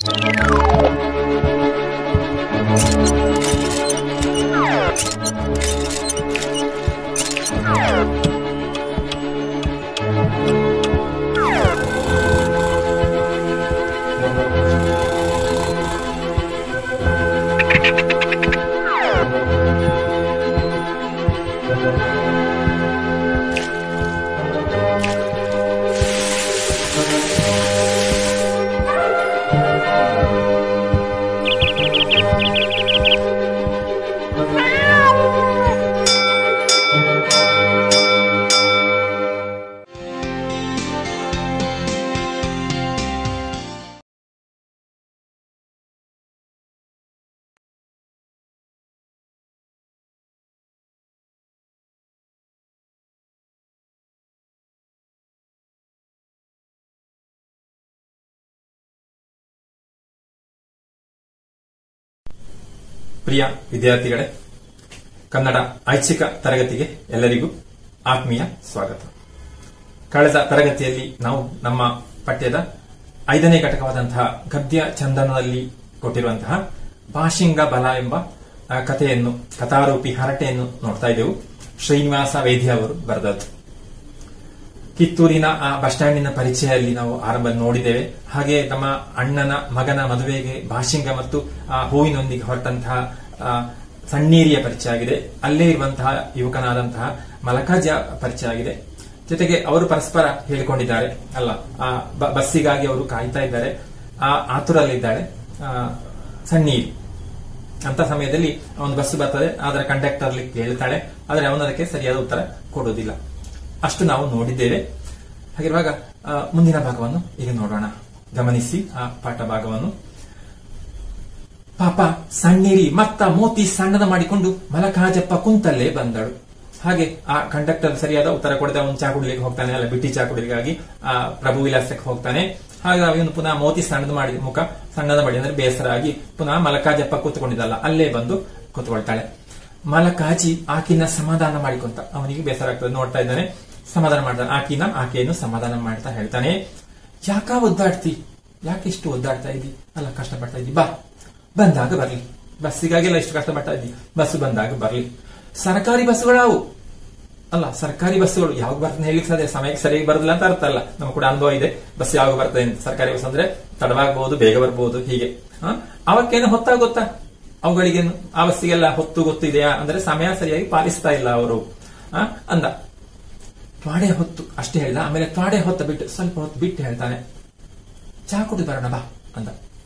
ಪ್ರಿಯ ವಿದ್ಯಾರ್ಥಿಗಳೇ ಕನ್ನಡ ಐಚ್ಛಿಕ ತರಗತಿಗೆ ಎಲ್ಲರಿಗೂ ಆತ್ಮೀಯ ಸ್ವಾಗತ ಕಳೆದ ತರಗತಿಯಲ್ಲಿ ನಾವು ನಮ್ಮ ಪಠ್ಯದ ಐದನೇ ಘಟಕವಾದಂತಹ ಗದ್ಯ ಚಂದನದಲ್ಲಿ ಕೊಟ್ಟಿರುವಂತಹ ಭಾಷಿಂಗ ಬಲ ಎಂಬ ಆ, ಕಥೆಯನ್ನು ಕಥಾರೂಪಿ ಹರಟೆಯನ್ನು ನೋಡ್ತಾ ಇದ್ದೆವು ಶ್ರೀನಿವಾಸ ವೇದ್ಯ ಅವರು ಬರೆದದ್ದು ಕಿತ್ತೂರಿನ ಆ ಬಸ್ ಸ್ಟ್ಯಾಂಡಿನ ಪರಿಚಯಲ್ಲಿ ನಾವು ಆರಂಭ ನೋಡಿದ್ದೇವೆ ಹಾಗೆ ನಮ್ಮ ಅಣ್ಣನ ಮಗನ ಮದುವೆಗೆ ಭಾಷಿಂಗ ಮತ್ತು ಆ ಹೂವಿನೊಂದಿಗೆ ಹೊರಟಂತಹ ಆ, ಸಣ್ಣೀರಿಯ ಪರಿಚಯ ಆಗಿದೆ ಅಲ್ಲೇ ಇರುವಂತಹ ಯುವಕನಾದಂತಹ ಮಲಕಾಜ ಪರಿಚಯ ಆಗಿದೆ ಜೊತೆಗೆ ಅವರು ಪರಸ್ಪರ ಹೇಳಿಕೊಂಡಿದ್ದಾರೆ ಅಲ್ಲ ಆ ಬ- ಬಸ್ಸಿಗಾಗಿ ಅವರು ಕಾಯ್ತಾ ಇದ್ದಾರೆ ಆ ಆತುರಲ್ಲಿದ್ದಾಳೆ ಆ, ಸಣ್ಣೀರಿ ಅಂತ ಸಮಯದಲ್ಲಿ ಒಂದು ಬಸ್ ಬರ್ತದೆ ಅದರ ಕಂಡಕ್ಟರ್ ಅಲ್ಲಿ ಕೇಳ್ತಾಳೆ ಆದ್ರೆ ಅವನು ಅದಕ್ಕೆ ಸರಿಯಾದ ಉತ್ತರ ಕೊಡುವುದಿಲ್ಲ ಅಷ್ಟು ನಾವು ನೋಡಿದ್ದೇವೆ ಹಾಗಿರುವಾಗ ಆ, ಮುಂದಿನ ಭಾಗವನ್ನು ಈಗ ನೋಡೋಣ ಗಮನಿಸಿ ಆ ಪಾಠ ಭಾಗವನ್ನು ಪಾಪ ಸಣ್ಣೇರಿ ಮತ್ತ ಮೋತಿ ಸಣ್ಣದ ಮಾಡಿಕೊಂಡು ಮಲಕಾಜಪ್ಪ ಕುಂತಲ್ಲೇ ಬಂದಳು ಹಾಗೆ ಆ ಕಂಡಕ್ಟರ್ ಸರಿಯಾದ ಉತ್ತರ ಕೊಡದೆ ಅವನು ಚಾ ಕುಡಿಲಿಕ್ಕೆ ಹೋಗ್ತಾನೆ ಅಲ್ಲ ಬಿಟ್ಟಿ ಚಾ ಕುಡಿಲಿಕ್ಕಾಗಿ ಆ ಪ್ರಭು ವಿಲಾಸಕ್ಕೆ ಹೋಗ್ತಾನೆ ಹಾಗೆ ಅವನು ಪುನಃ ಮೋತಿ ಸಣ್ಣದ ಮಾಡಿ ಮುಖ ಸಣ್ಣದ ಮಾಡಿ ಅಂದ್ರೆ ಬೇಸರ ಆಗಿ ಪುನಃ ಮಲಕಾಜಪ್ಪ ಕೂತ್ಕೊಂಡಿದ್ದಲ್ಲ ಅಲ್ಲೇ ಬಂದು ಕೂತ್ಕೊಳ್ತಾಳೆ ಮಲಕಾಜಿ ಆಕಿನ ಸಮಾಧಾನ ಮಾಡಿಕೊಂತ ಅವನಿಗೆ ಬೇಸರ ಆಗ್ತದೆ ನೋಡ್ತಾ ಇದ್ದಾನೆ ಸಮಾಧಾನ ಮಾಡ್ತಾನೆ ಆಕಿನ ಆಕೆಯನ್ನು ಸಮಾಧಾನ ಮಾಡ್ತಾ ಹೇಳ್ತಾನೆ ಯಾಕ ಒದ್ದಾಡ್ತಿ ಯಾಕೆ ಇಷ್ಟು ಒದ್ದಾಡ್ತಾ ಇದ್ದಿ ಅಲ್ಲ ಕಷ್ಟಪಡ್ತಾ ಇದ್ದಿ ಬಾ ಬಂದಾಗ ಬರ್ಲಿ ಬಸ್ಸಿಗಾಗೆಲ್ಲ ಇಷ್ಟು ಕಷ್ಟಪಡ್ತಾ ಇದ್ದಿ ಬಸ್ ಬಂದಾಗ ಬರ್ಲಿ ಸರ್ಕಾರಿ ಬಸ್ಗಳಾವು ಅಲ್ಲ ಸರ್ಕಾರಿ ಬಸ್ಸುಗಳು ಯಾವಾಗ ಬರ್ತದೆ ಹೇಳಿಕ್ ಸಾಧ್ಯ ಸಮಯಕ್ಕೆ ಸರಿಯಾಗಿ ಬರೋದಿಲ್ಲ ಅಂತ ಅರ್ಥ ಅಲ್ಲ ನಮ್ಗೆ ಕೂಡ ಅನುಭವ ಇದೆ ಬಸ್ ಯಾವಾಗ ಬರ್ತದೆ ಅಂತ ಸರ್ಕಾರಿ ಬಸ್ ಅಂದ್ರೆ ತಡವಾಗಬಹುದು ಬೇಗ ಬರ್ಬೋದು ಹೀಗೆ ಹ? ಅವಕ್ಕೇನು ಹೊತ್ತಾಗ ಗೊತ್ತಾ ಅವುಗಳಿಗೇನು ಆ ಬಸ್ಸಿಗೆಲ್ಲ ಹೊತ್ತು ಗೊತ್ತಿದೆಯಾ ಅಂದ್ರೆ ಸಮಯ ಸರಿಯಾಗಿ ಪಾಲಿಸ್ತಾ ಇಲ್ಲ ಅವರು ಹ? ಅಂದ ತ್ವಾಡೆ ಹೊತ್ತು ಅಷ್ಟೇ ಹೇಳ್ದ ಆಮೇಲೆ ತ್ವಾಡೆ ಹೊತ್ತ ಬಿಟ್ಟು ಸ್ವಲ್ಪ ಹೊತ್ತು ಬಿಟ್ಟು ಹೇಳ್ತಾನೆ ಚಾ ಕುಡಿದು ಬರೋಣ ಬಾ ಅಂದ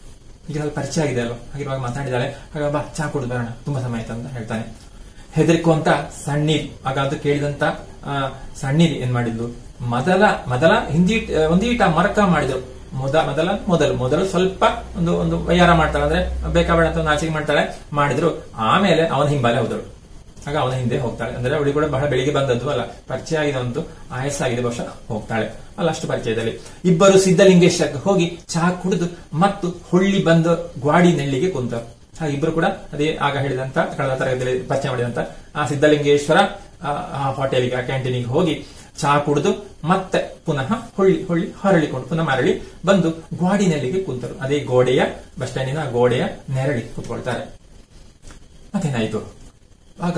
ಈಗ ಸ್ವಲ್ಪ ಪರಿಚಯ ಆಗಿದೆ ಅಲ್ವಾ ಹಾಗಿರುವಾಗ ಮಾತಾಡಿದಾಳೆ ಹಾಗ ಬಾ ಚಾ ಕುಡಿದು ಬರೋಣ ತುಂಬಾ ಸಮಯ ಆಯ್ತು ಅಂತ ಹೇಳ್ತಾನೆ ಹೆದರಿಕುವಂತ ಸಣ್ಣೀರ್ ಆಗ ಅದು ಕೇಳಿದಂತ ಆ, ಸಣ್ಣೀರ್ ಏನ್ ಮಾಡಿದ್ಲು ಮೊದಲ ಮೊದಲ ಹಿಂದಿ ಒಂದೀಟ ಮರಕ ಮಾಡಿದ್ರು ಮೊದ ಮೊದಲ ಮೊದಲು ಮೊದಲು ಸ್ವಲ್ಪ ಒಂದು ಒಂದು ವಯ್ಯಾರ ಮಾಡ್ತಾಳೆ ಅಂದ್ರೆ ಬೇಕಾಬೇಡ ಅಂತ ಒಂದು ನಾಚಿಕೆ ಮಾಡ್ತಾಳೆ ಮಾಡಿದ್ರು ಆಮೇಲೆ ಅವನ ಹಿಂಬಾಲೆ ಹೋದಳು ಆಗ ಅವನ ಹಿಂದೆ ಹೋಗ್ತಾಳೆ ಅಂದ್ರೆ ಅವಳಿಗೆ ಕೂಡ ಬಹಳ ಬೆಳಿಗ್ಗೆ ಬಂದದ್ದು ಅಲ್ಲ ಪರಿಚಯ ಆಗಿದೆ ಒಂದು ಆಯಸ್ಸಾಗಿದೆ ಬಹುಶಃ ಹೋಗ್ತಾಳೆ ಅಲ್ಲ ಅಷ್ಟು ಪರಿಚಯದಲ್ಲಿ ಇಬ್ಬರು ಸಿದ್ಧಲಿಂಗೇಶ್ವರಕ್ಕೆ ಹೋಗಿ ಚಹಾ ಕುಡಿದು ಮತ್ತು ಹೊಳ್ಳಿ ಬಂದ ಗ್ವಾಡಿ ನೆಳ್ಳಿಗೆ ಕುಂತರು ಹಾಗೆ ಇಬ್ಬರು ಕೂಡ ಅದೇ ಆಗ ಹೇಳಿದಂತ ಕಳೆದ ತರಗತಿಯಲ್ಲಿ ಪರಿಚಯ ಮಾಡಿದಂತ ಆ ಸಿದ್ಧಲಿಂಗೇಶ್ವರ ಆ, ಆ ಹೋಟೆಲಿಗೆ ಆ ಕ್ಯಾಂಟೀನಿಗೆ ಹೋಗಿ ಚಹಾ ಕುಡಿದು ಮತ್ತೆ ಪುನಃ ಹೊಳ್ಳಿ ಹೊಳ್ಳಿ ಹೊರಳಿಕೊಂಡು ಪುನಃ ಮರಳಿ ಬಂದು ಗ್ವಾಡಿ ನೆಲ್ಲಿಗೆ ಕುಂತರು ಅದೇ ಗೋಡೆಯ ಬಸ್ ಸ್ಟ್ಯಾಂಡಿನ ಗೋಡೆಯ ನೆರಳಿ ಕುತ್ಕೊಳ್ತಾರೆ ಮತ್ತೇನಾಯ್ತು ಆಗ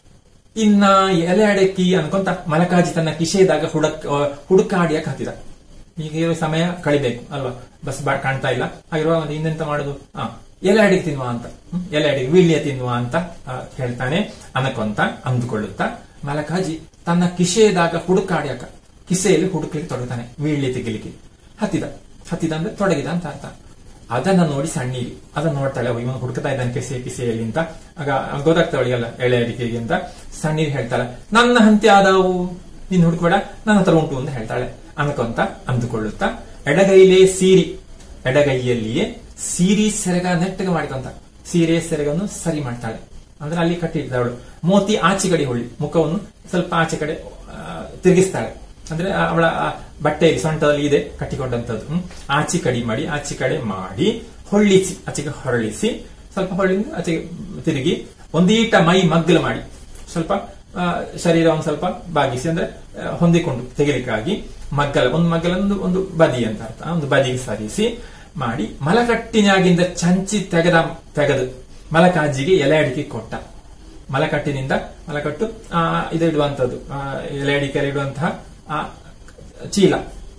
ಇನ್ನ ಎಲೆ ಅಡಕ್ಕಿ ಅನ್ಕೊಂತ ಮಲಕಾಜಿ ತನ್ನ ಕಿಶೆದಾಗ ಹುಡಕ್ ಆ, ಹುಡುಕಾಡಿಯಕ್ ಹತ್ತಿದ ಈಗ ಇರೋ ಸಮಯ ಕಳಿಬೇಕು ಅಲ್ವಾ ಬಸ್ ಬಾ ಕಾಣ್ತಾ ಇಲ್ಲ ಹಾಗಿರುವಾಗ ಒಂದು ಇನ್ನೆಂತ ಮಾಡುದು ಆ ಎಲೆ ಅಡಿಗೆ ತಿನ್ನುವ ಅಂತ ಹ್ಮ್, ಎಲೆ ಅಡಿಗೆ ವೀಳ್ಯ ತಿನ್ನುವ ಅಂತ ಆ, ಹೇಳ್ತಾನೆ ಅನ್ಕೊಂತ ಅಂದುಕೊಳ್ಳುತ್ತಾ ಮಲಕಾಜಿ ತನ್ನ ಕಿಶೆದಾಗ ಹುಡುಕಾಡ್ಯಾಕ ಕಿಸೆಯಲ್ಲಿ ಹುಡುಕ್ಲಿಕ್ಕೆ ತೊಡಗುತ್ತಾನೆ ವೀಳ್ಯ ತೆಗಿಲಿಕ್ಕೆ ಹತ್ತಿದ ಹತ್ತಿದ ಅಂದ್ರೆ ತೊಡಗಿದ ಅಂತ ಅರ್ಥ ಅದನ್ನ ನೋಡಿ ಸಣ್ಣೀರಿ ಅದನ್ನ ನೋಡ್ತಾಳೆ ಅವ ಇವನು ಹುಡುಕ್ತಾ ಇದ್ದಾನೆ ಕಿಸೆ ಕಿಸೆಯಲ್ಲಿ ಅಂತ ಆಗ ಗೊತ್ತಾಗ್ತಾ ಅವಳಿಗೆಲ್ಲ ಎಳೆ ಅಡಿಕೆಗೆ ಅಂತ ಸಣ್ಣೀರ್ ಹೇಳ್ತಾಳೆ ನನ್ನ ಹಂತಿ ಆದವು ನೀನ್ ಹುಡುಕ್ಬೇಡ ನನ್ನ ಹತ್ರ ಉಂಟು ಅಂತ ಹೇಳ್ತಾಳೆ ಅನ್ಕೊಂತ ಅಂದುಕೊಳ್ಳುತ್ತಾ ಎಡಗೈಲೇ ಸೀರಿ ಎಡಗೈಯಲ್ಲಿಯೇ ಸೀರಿ ಸೆರಗ ನೆಟ್ಟಗೆ ಮಾಡಿಕೊಂತ ಸೀರೆ ಸೆರಗನ್ನು ಸರಿ ಮಾಡ್ತಾಳೆ ಅಂದ್ರೆ ಅಲ್ಲಿ ಕಟ್ಟಿದ್ದಾಳು ಮೋತಿ ಆಚೆ ಕಡೆ ಹೊಳ್ಳಿ ಮುಖವನ್ನು ಸ್ವಲ್ಪ ಆಚೆ ಕಡೆ ಆ, ತಿರುಗಿಸ್ತಾಳೆ ಅಂದ್ರೆ ಆ ಅವಳ ಆ ಬಟ್ಟೆಯಲ್ಲಿ ಸೊಂಟದಲ್ಲಿ ಇದೆ ಕಟ್ಟಿಕೊಂಡಂತದ್ದು ಹ್ಮ್. ಆಚೆ ಕಡಿ ಮಾಡಿ ಆಚೆ ಕಡೆ ಮಾಡಿ ಹೊಳ್ಳಿಸಿ ಆಚೆಗೆ ಹೊರಳಿಸಿ ಸ್ವಲ್ಪ ಹೊಳ್ಳಿ ಆಚೆಗೆ ತಿರುಗಿ ಒಂದೀಟ ಮೈ ಮಗ್ಗಲು ಮಾಡಿ ಸ್ವಲ್ಪ ಆ, ಶರೀರ ಒಂದು ಸ್ವಲ್ಪ ಬಾಗಿಸಿ ಅಂದ್ರೆ ಆ, ಹೊಂದಿಕೊಂಡು ತೆಗಿಲಿಕ್ಕಾಗಿ ಮಗ್ಗಲ ಒಂದು ಮಗ್ಗಲ ಒಂದು ಒಂದು ಬದಿ ಅಂತ ಅರ್ಥ ಒಂದು ಬದಿಗೆ ಸರಿಸಿ ಮಾಡಿ ಮಲಕಟ್ಟಿನಾಗಿಂದ ಚಂಚಿ ತೆಗೆದ ತೆಗೆದು ಮಲಕಾಜಿಗೆ ಎಲೆ ಅಡಿಕೆ ಕೊಟ್ಟ ಮಲಕಟ್ಟಿನಿಂದ ಮಲಕಟ್ಟು ಆ, ಇದು ಇಡುವಂತದ್ದು ಆ, ಎಲೆ ಅಡಿಕೆ ಇಡುವಂತಹ ಆ ಚೀಲ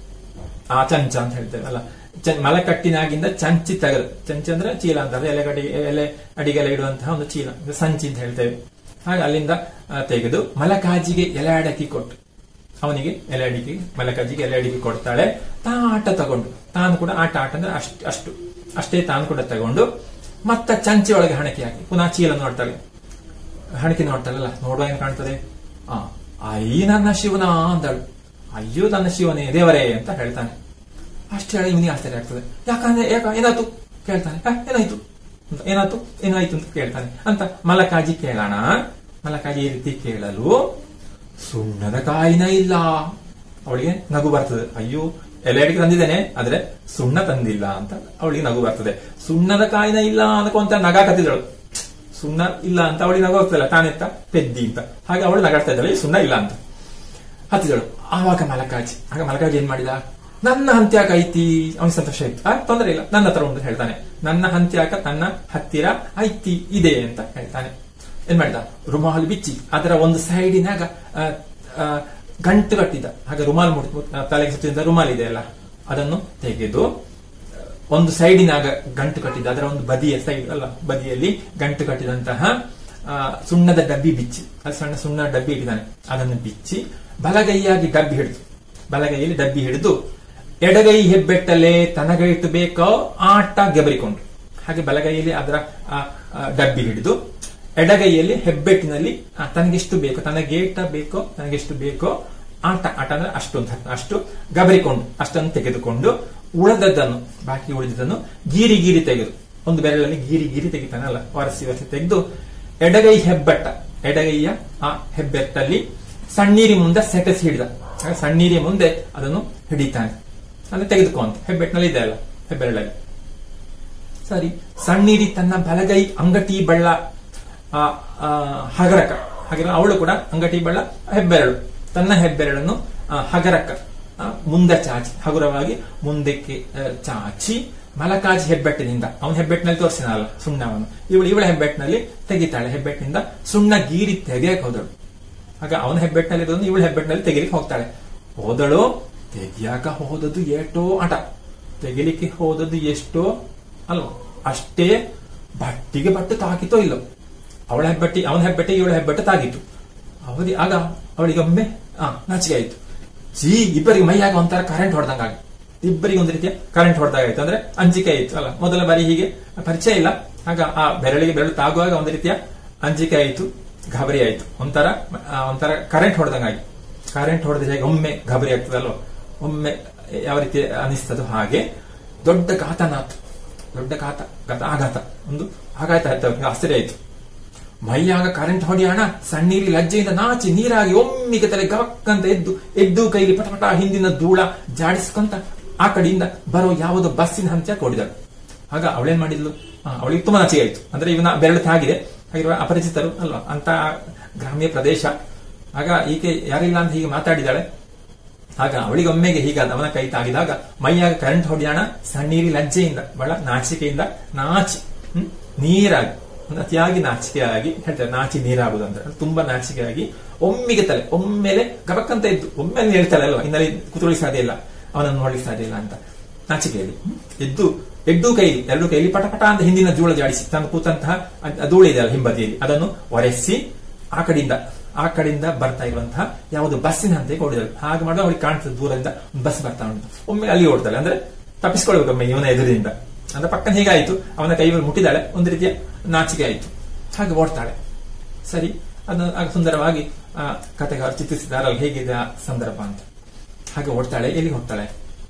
ಆ ಚಂಚ ಅಂತ ಹೇಳ್ತೇವೆ ಅಲ್ಲ ಚ- ಮಲಕಟ್ಟಿನಾಗಿಂದ ಚಂಚಿ ತೆಗೆದು ಚಂಚಿ ಅಂದ್ರೆ ಚೀಲ ಅಂತ ಅದು ಎಲೆ ಗಡಿ ಎಲೆ ಅಡಿಗೆಲ್ಲ ಇಡುವಂತಹ ಒಂದು ಚೀಲ ಇದು ಸಂಚಿ ಅಂತ ಹೇಳ್ತೇವೆ ಹಾಗೆ ಅಲ್ಲಿಂದ ಆ, ತೆಗೆದು ಮಲಕಾಜಿಗೆ ಎಲೆ ಅಡಕಿ ಕೊಟ್ಟು ಅವನಿಗೆ ಎಲೆ ಅಡಿಕೆ ಮಲಕಾಜಿಗೆ ಎಲೆ ಅಡಿಕೆ ಕೊಡ್ತಾಳೆ ತಾ ಆಟ ತಗೊಂಡು ತಾನು ಕೂಡ ಆಟ ಆಟ ಅಂದ್ರೆ ಅಷ್ಟು ಅಷ್ಟು ಅಷ್ಟೇ ತಾನು ಕೂಡ ತಗೊಂಡು ಮತ್ತ ಚಂಚಿ ಒಳಗೆ ಹಣಕೆ ಹಾಕಿ ಪುನಃ ಚೀಲ ನೋಡ್ತಾಳೆ ಹಣಕೆ ನೋಡ್ತಾಳಲ್ಲ ನೋಡುವ ಏನ್ ಕಾಣ್ತದೆ ಆ ಅಯ್ಯ ನನ್ನ ಶಿವನ ಅಂದಳು ಅಯ್ಯೋ ನನ್ನ ಶಿವನೇ ದೇವರೇ ಅಂತ ಹೇಳ್ತಾನೆ ಅಷ್ಟು ಹೇಳಿ ಇವನಿಗೆ ಆಶ್ಚರ್ಯ ಆಗ್ತದೆ ಯಾಕಂದ್ರೆ ಯಾಕ ಏನಾಯ್ತು ಕೇಳ್ತಾನೆ "ಆ, ಏನಾಯ್ತು ಅಂತ, ಏನಾಯ್ತು ಏನಾಯ್ತು ಅಂತ ಕೇಳ್ತಾನೆ ಅಂತ ಮಲಕಾಜಿ ಕೇಳೋಣ ಮಲಕಾಜಿ ಈ ರೀತಿ ಕೇಳಲು ಸುಣ್ಣದ ಕಾಯಿನ ಇಲ್ಲ ಅವಳಿಗೆ ನಗು ಬರ್ತದೆ ಅಯ್ಯೋ ಎಲೆ ಅಡಿಕೆ ತಂದಿದ್ದೇನೆ ಆದ್ರೆ ಸುಣ್ಣ ತಂದಿಲ್ಲ ಅಂತ ಅವಳಿಗೆ ನಗು ಬರ್ತದೆ ಸುಣ್ಣದ ಕಾಯಿನ ಇಲ್ಲ ಅನ್ಕೊಂತ ನಗ ಕತ್ತಿದಳು ಸುಣ್ಣ ಇಲ್ಲ ಅಂತ ಅವಳಿಗೆ ನಗು ಹೋಗ್ತಲ್ಲ ತಾನೆತ್ತ ಪೆದ್ದಿ ಅಂತ ಹಾಗೆ ಅವಳು ನಗಾಡ್ತಾ ಇದ್ದಾಳೆ "ಈ ಸುಣ್ಣ ಇಲ್ಲ ಅಂತ ಹತ್ತಿದಳು ಆವಾಗ ಮಲಕಾಜಿ ಆಗ ಮಲಕಾಜಿ ಏನ್ ಮಾಡಿದ ನನ್ನ ಹಂತ್ಯಾಕ ಐತಿ ಅವನಿಗೆ ಸಂತೋಷ ಆಯ್ತು ಆ ತೊಂದರೆ ಇಲ್ಲ ನನ್ನ ಹತ್ರ ಉಂಟು ಹೇಳ್ತಾನೆ ನನ್ನ ಹಂತ್ಯಾಕ ತನ್ನ ಹತ್ತಿರ ಐತಿ ಇದೆ ಅಂತ ಹೇಳ್ತಾನೆ ಏನ್ ಮಾಡಿದ ರುಮಾಲ್ ಬಿಚ್ಚಿ ಅದರ ಒಂದು ಸೈಡಿನಾಗ ಆ, ಆ, ಗಂಟು ಕಟ್ಟಿದ ಹಾಗೆ ರುಮಾಲ್ ಮುಟ್ ಮುಟ್- ಆ, ತಲೆಗೆ ಸುತ್ತಿದ ರುಮಾಲ್ ಇದೆ ಅಲ್ಲ ಅದನ್ನು ತೆಗೆದು ಒಂದು ಸೈಡಿನಾಗ ಗಂಟು ಕಟ್ಟಿದ ಅದರ ಒಂದು ಬದಿಯ ಸೈಡ್ ಅಲ್ಲ ಬದಿಯಲ್ಲಿ ಗಂಟು ಕಟ್ಟಿದಂತಹ ಆ, ಸುಣ್ಣದ ಡಬ್ಬಿ ಬಿಚ್ಚಿ ಅದು ಸಣ್ಣ ಸುಣ್ಣ ಡಬ್ಬಿ ಇಟ್ಟಿದ್ದಾನೆ ಅದನ್ನು ಬಿಚ್ಚಿ ಬಲಗೈಯಾಗಿ ಡಬ್ಬಿ ಹಿಡಿದು ಬಲಗೈಯಲ್ಲಿ ಡಬ್ಬಿ ಹಿಡಿದು ಎಡಗೈ ಹೆಬ್ಬೆಟ್ಟಲೆ ತನಗೈಟು ಬೇಕೋ ಆಟ ಗೆಬರಿಕೊಂಡು ಹಾಗೆ ಬಲಗೈಯಲ್ಲಿ ಅದರ ಆ, ಆ, ಡಬ್ಬಿ ಹಿಡಿದು ಎಡಗೈಯಲ್ಲಿ ಹೆಬ್ಬೆಟ್ಟಿನಲ್ಲಿ ಆ, ತನಗೆಷ್ಟು ಬೇಕೋ ತನಗೇಟ ಬೇಕೋ ತನಗೆಷ್ಟು ಬೇಕೋ ಆಟ ಆಟ ಅಂದ್ರೆ ಅಷ್ಟೊಂದು ಅಷ್ಟು ಗಬರಿಕೊಂಡು ಅಷ್ಟನ್ನು ತೆಗೆದುಕೊಂಡು ಉಳಿದದ್ದನ್ನು ಬಾಕಿ ಉಳಿದದನ್ನು ಗೀರಿ ಗೀರಿ ತೆಗೆದು ಒಂದು ಬೆರಳಲ್ಲಿ ಗೀರಿ ಗೀರಿ ತೆಗಿತಾನಲ್ಲ ಒರೆಸಿ ಒರೆಸಿ ತೆಗೆದು ಎಡಗೈ ಹೆಬ್ಬೆಟ್ಟ ಎಡಗೈಯ ಆ ಹೆಬ್ಬೆಟ್ಟಲ್ಲಿ ಸಣ್ಣೀರಿ ಮುಂದೆ ಸೆಟಸಿ ಹಿಡಿದ ಆಗ ಸಣ್ಣೀರಿ ಮುಂದೆ ಅದನ್ನು ಹಿಡಿತಾನೆ ಅಂದ್ರೆ ತೆಗೆದುಕೋ ಅಂತ ಹೆಬ್ಬೆಟ್ಟಿನಲ್ಲಿ ಇದೆ ಅಲ್ಲ ಹೆಬ್ಬೆರಳಲ್ಲಿ ಸರಿ ಸಣ್ಣೀರಿ ತನ್ನ ಬಲಗೈ ಅಂಗಟಿ ಬಳ್ಳ ಆ, ಆ, ಹಗರಕ ಹಾಗೆ ಅವಳು ಕೂಡ ಅಂಗಟಿ ಬಳ್ಳ ಹೆಬ್ಬೆರಳು ತನ್ನ ಹೆಬ್ಬೆರಳನ್ನು ಆ, ಹಗರಕ ಆ, ಮುಂದೆ ಚಾಚಿ ಹಗುರವಾಗಿ ಮುಂದಕ್ಕೆ ಆ, ಚಾಚಿ ಮಲಕಾಜಿ ಹೆಬ್ಬೆಟ್ಟಿನಿಂದ ಅವನ ಹೆಬ್ಬೆಟ್ಟಿನಲ್ಲಿ ತೋರಿಸಿನಲ್ಲ ಸುಣ್ಣವನ್ನು ಇವಳು ಇವಳ ಹೆಬ್ಬೆಟ್ಟಿನಲ್ಲಿ ತೆಗಿತಾಳೆ ಹೆಬ್ಬೆಟ್ಟಿನಿಂದ ಸುಣ್ಣ ಗೀರಿ ತೆಗೆಯಕ್ಕೆ ಹೋದಳು ಆಗ ಅವನ ಹೆಬ್ಬೆಟ್ಟಿನಲ್ಲಿ ಇರೋದನ್ನು ಇವಳ ಹೆಬ್ಬೆಟ್ಟಿನಲ್ಲಿ ತೆಗಿಲಿಕ್ಕೆ ಹೋಗ್ತಾಳೆ ಹೋದಳು ತೆಗಿಯಾಕ ಹೋದದ್ದು ಏಟೋ ಆಟ ತೆಗಿಲಿಕ್ಕೆ ಹೋದದ್ದು ಎಷ್ಟೋ ಅಲ್ವಾ ಅಷ್ಟೇ ಬಟ್ಟಿಗೆ ಬಟ್ಟೆ ತಾಕಿತೋ ಇಲ್ಲೋ ಅವಳ ಹೆಬ್ಬೆಟ್ಟಿ ಅವನ ಹೆಬ್ಬೆಟ್ಟಿ ಇವಳ ಹೆಬ್ಬೆಟ್ಟೆ ತಾಗಿತ್ತು ಅವರಿ ಆಗ ಅವಳಿಗೆ ಒಮ್ಮೆ ಆ ನಾಚಿಕೆ ಆಯ್ತು ಜೀ ಇಬ್ಬರಿಗೆ ಮೈಯಾಗ ಒಂಥರ ಕರೆಂಟ್ ಹೊಡೆದಂಗಾಗಿ ಇಬ್ಬರಿಗೆ ಒಂದು ರೀತಿಯ ಕರೆಂಟ್ ಹೊಡೆದಾಗಾಯ್ತು ಅಂದ್ರೆ ಅಂಜಿಕೆ ಆಯ್ತು ಅಲ್ಲ ಮೊದಲ ಬಾರಿ ಹೀಗೆ ಪರಿಚಯ ಇಲ್ಲ ಆಗ ಆ ಬೆರಳಿಗೆ ಬೆರಳು ತಾಗುವಾಗ ಒಂದು ರೀತಿಯ ಅಂಜಿಕೆ ಆಯ್ತು ಗಾಬರಿ ಆಯ್ತು ಒಂಥರ ಆ, ಒಂಥರ ಕರೆಂಟ್ ಹೊಡೆದಂಗಾಗಿ ಕರೆಂಟ್ ಹೊಡೆದ ಹೇಗೆ ಒಮ್ಮೆ ಗಾಬರಿ ಆಗ್ತದಲ್ವ ಒಮ್ಮೆ ಯಾವ ರೀತಿ ಅನಿಸ್ತದೋ ಹಾಗೆ ದೊಡ್ಡ ಘಾತನಾಥ್ ದೊಡ್ಡ ಘಾತ ಘಾತ ಆಘಾತ ಒಂದು ಆಘಾತ ಆಯ್ತು ಅವ್ರಿಗೆ ಆಶ್ಚರ್ಯ ಆಯ್ತು ಮೈಯಾಗ ಕರೆಂಟ್ ಹೊಡೆಯೋಣ ಸಣ್ಣೀರಿ ಲಜ್ಜೆಯಿಂದ ನಾಚಿ ನೀರಾಗಿ ಒಮ್ಮಿಗೆ ತಲೆ ಗವಕ್ಕಂತ ಎದ್ದು ಎದ್ದು ಕೈಲಿ ಪಟಪಟ ಹಿಂದಿನ ಧೂಳ ಜಾಡಿಸ್ಕೊಂತ ಆ ಕಡೆಯಿಂದ ಬರೋ ಯಾವುದೋ ಬಸ್ಸಿನ ಹಂಚ ಕೊಡಿದಳು ಆಗ ಅವಳೇನ್ ಮಾಡಿದ್ಲು ಆ, ಅವಳಿಗೆ ತುಂಬಾ ನಾಚಿಕೆ ಆಯ್ತು ಅಂದ್ರೆ ಇವನ ಬೆರಳು ತಾಗಿದೆ ಹಾಗಿರುವ ಅಪರಿಚಿತರು ಅಲ್ವಾ ಅಂತ ಗ್ರಾಮ್ಯ ಪ್ರದೇಶ ಆಗ ಈಕೆ ಯಾರಿಲ್ಲ ಅಂತ ಹೀಗೆ ಮಾತಾಡಿದಾಳೆ ಆಗ ಅವಳಿಗೆ ಒಮ್ಮೆಗೆ ಹೀಗಾದ ಅವನ ಕೈ ತಾಗಿದಾಗ ಮೈಯಾಗ ಕರೆಂಟ್ ಹೊಡೆಯೋಣ ಸಣ್ಣೀರಿ ಲಜ್ಜೆಯಿಂದ ಬಹಳ ನಾಚಿಕೆಯಿಂದ ನಾಚಿ ಹ್ಮ್, ನೀರಾಗಿ ಒಂದು ಅತಿಯಾಗಿ ನಾಚಿಕೆಯಾಗಿ ಹೇಳ್ತಾರೆ ನಾಚಿ ನೀರಾಗುದು ಅಂತ ತುಂಬಾ ನಾಚಿಕೆಯಾಗಿ ಒಮ್ಮಿಗೆ ತಲೆ ಒಮ್ಮೆಲೆ ಗಬಕ್ಕಂತ ಇದ್ದು ಒಮ್ಮೆಲೆ ಹೇಳ್ತಾಳೆ ಅಲ್ವಾ ಇನ್ನಲ್ಲಿ ಕುತ್ಕೊಳ್ಳಿ ಸಾಧ್ಯ ಇಲ್ಲ ಅವನನ್ನು ನೋಡ್ಲಿಕ್ಕೆ ಸಾಧ್ಯ ಇಲ್ಲ ಅಂತ ನಾಚಿಕೆಯಲ್ಲಿ ಹ್ಮ್. ಎದ್ದು ಎಡ್ಡು ಕೈಲಿ ಎರಡು ಕೈಲಿ ಪಟಪಟ ಅಂತ ಹಿಂದಿನ ಧೂಳ ಜಾಡಿಸಿ ತಾನು ಕೂತಂತಹ ಅದ್- ಧೂಳು ಇದೆ ಅಲ್ಲ ಹಿಂಬದಿಯಲ್ಲಿ ಅದನ್ನು ಒರೆಸಿ ಆ ಕಡೆಯಿಂದ ಆ ಕಡೆಯಿಂದ ಬರ್ತಾ ಇರುವಂತಹ ಯಾವುದು ಬಸ್ಸಿನ ಹಂತೆ ಹೊಡಿದಳು ಹಾಗೆ ಮಾಡುವ ಅವಳಿಗೆ ಕಾಣ್ತದೆ ದೂರದಿಂದ ಒಂದು ಬಸ್ ಬರ್ತಾ ಉಂಟು ಒಮ್ಮೆ ಅಲ್ಲಿ ಓಡ್ತಾಳೆ ಅಂದ್ರೆ ತಪ್ಪಿಸ್ಕೊಳ್ಬೇಕು ಒಮ್ಮೆ ಇವನ ಎದುರಿಂದ ಅಂದ್ರೆ ಪಕ್ಕನ ಹೀಗಾಯ್ತು ಅವನ ಕೈ ಮುಟ್ಟಿದಾಳೆ ಒಂದು ರೀತಿಯ ನಾಚಿಕೆ ಆಯ್ತು ಹಾಗೆ ಓಡ್ತಾಳೆ ಸರಿ ಅದನ್ನು ಆಗ ಸುಂದರವಾಗಿ ಆ ಕಥೆಗಾರ ಚಿತ್ರಿಸಿದಾರಲ್ಲ ಹೇಗಿದೆ ಆ ಸಂದರ್ಭ ಅಂತ ಹಾಗೆ ಓಡ್ತಾಳೆ ಎಲ್ಲಿ ಹೋಗ್ತಾಳೆ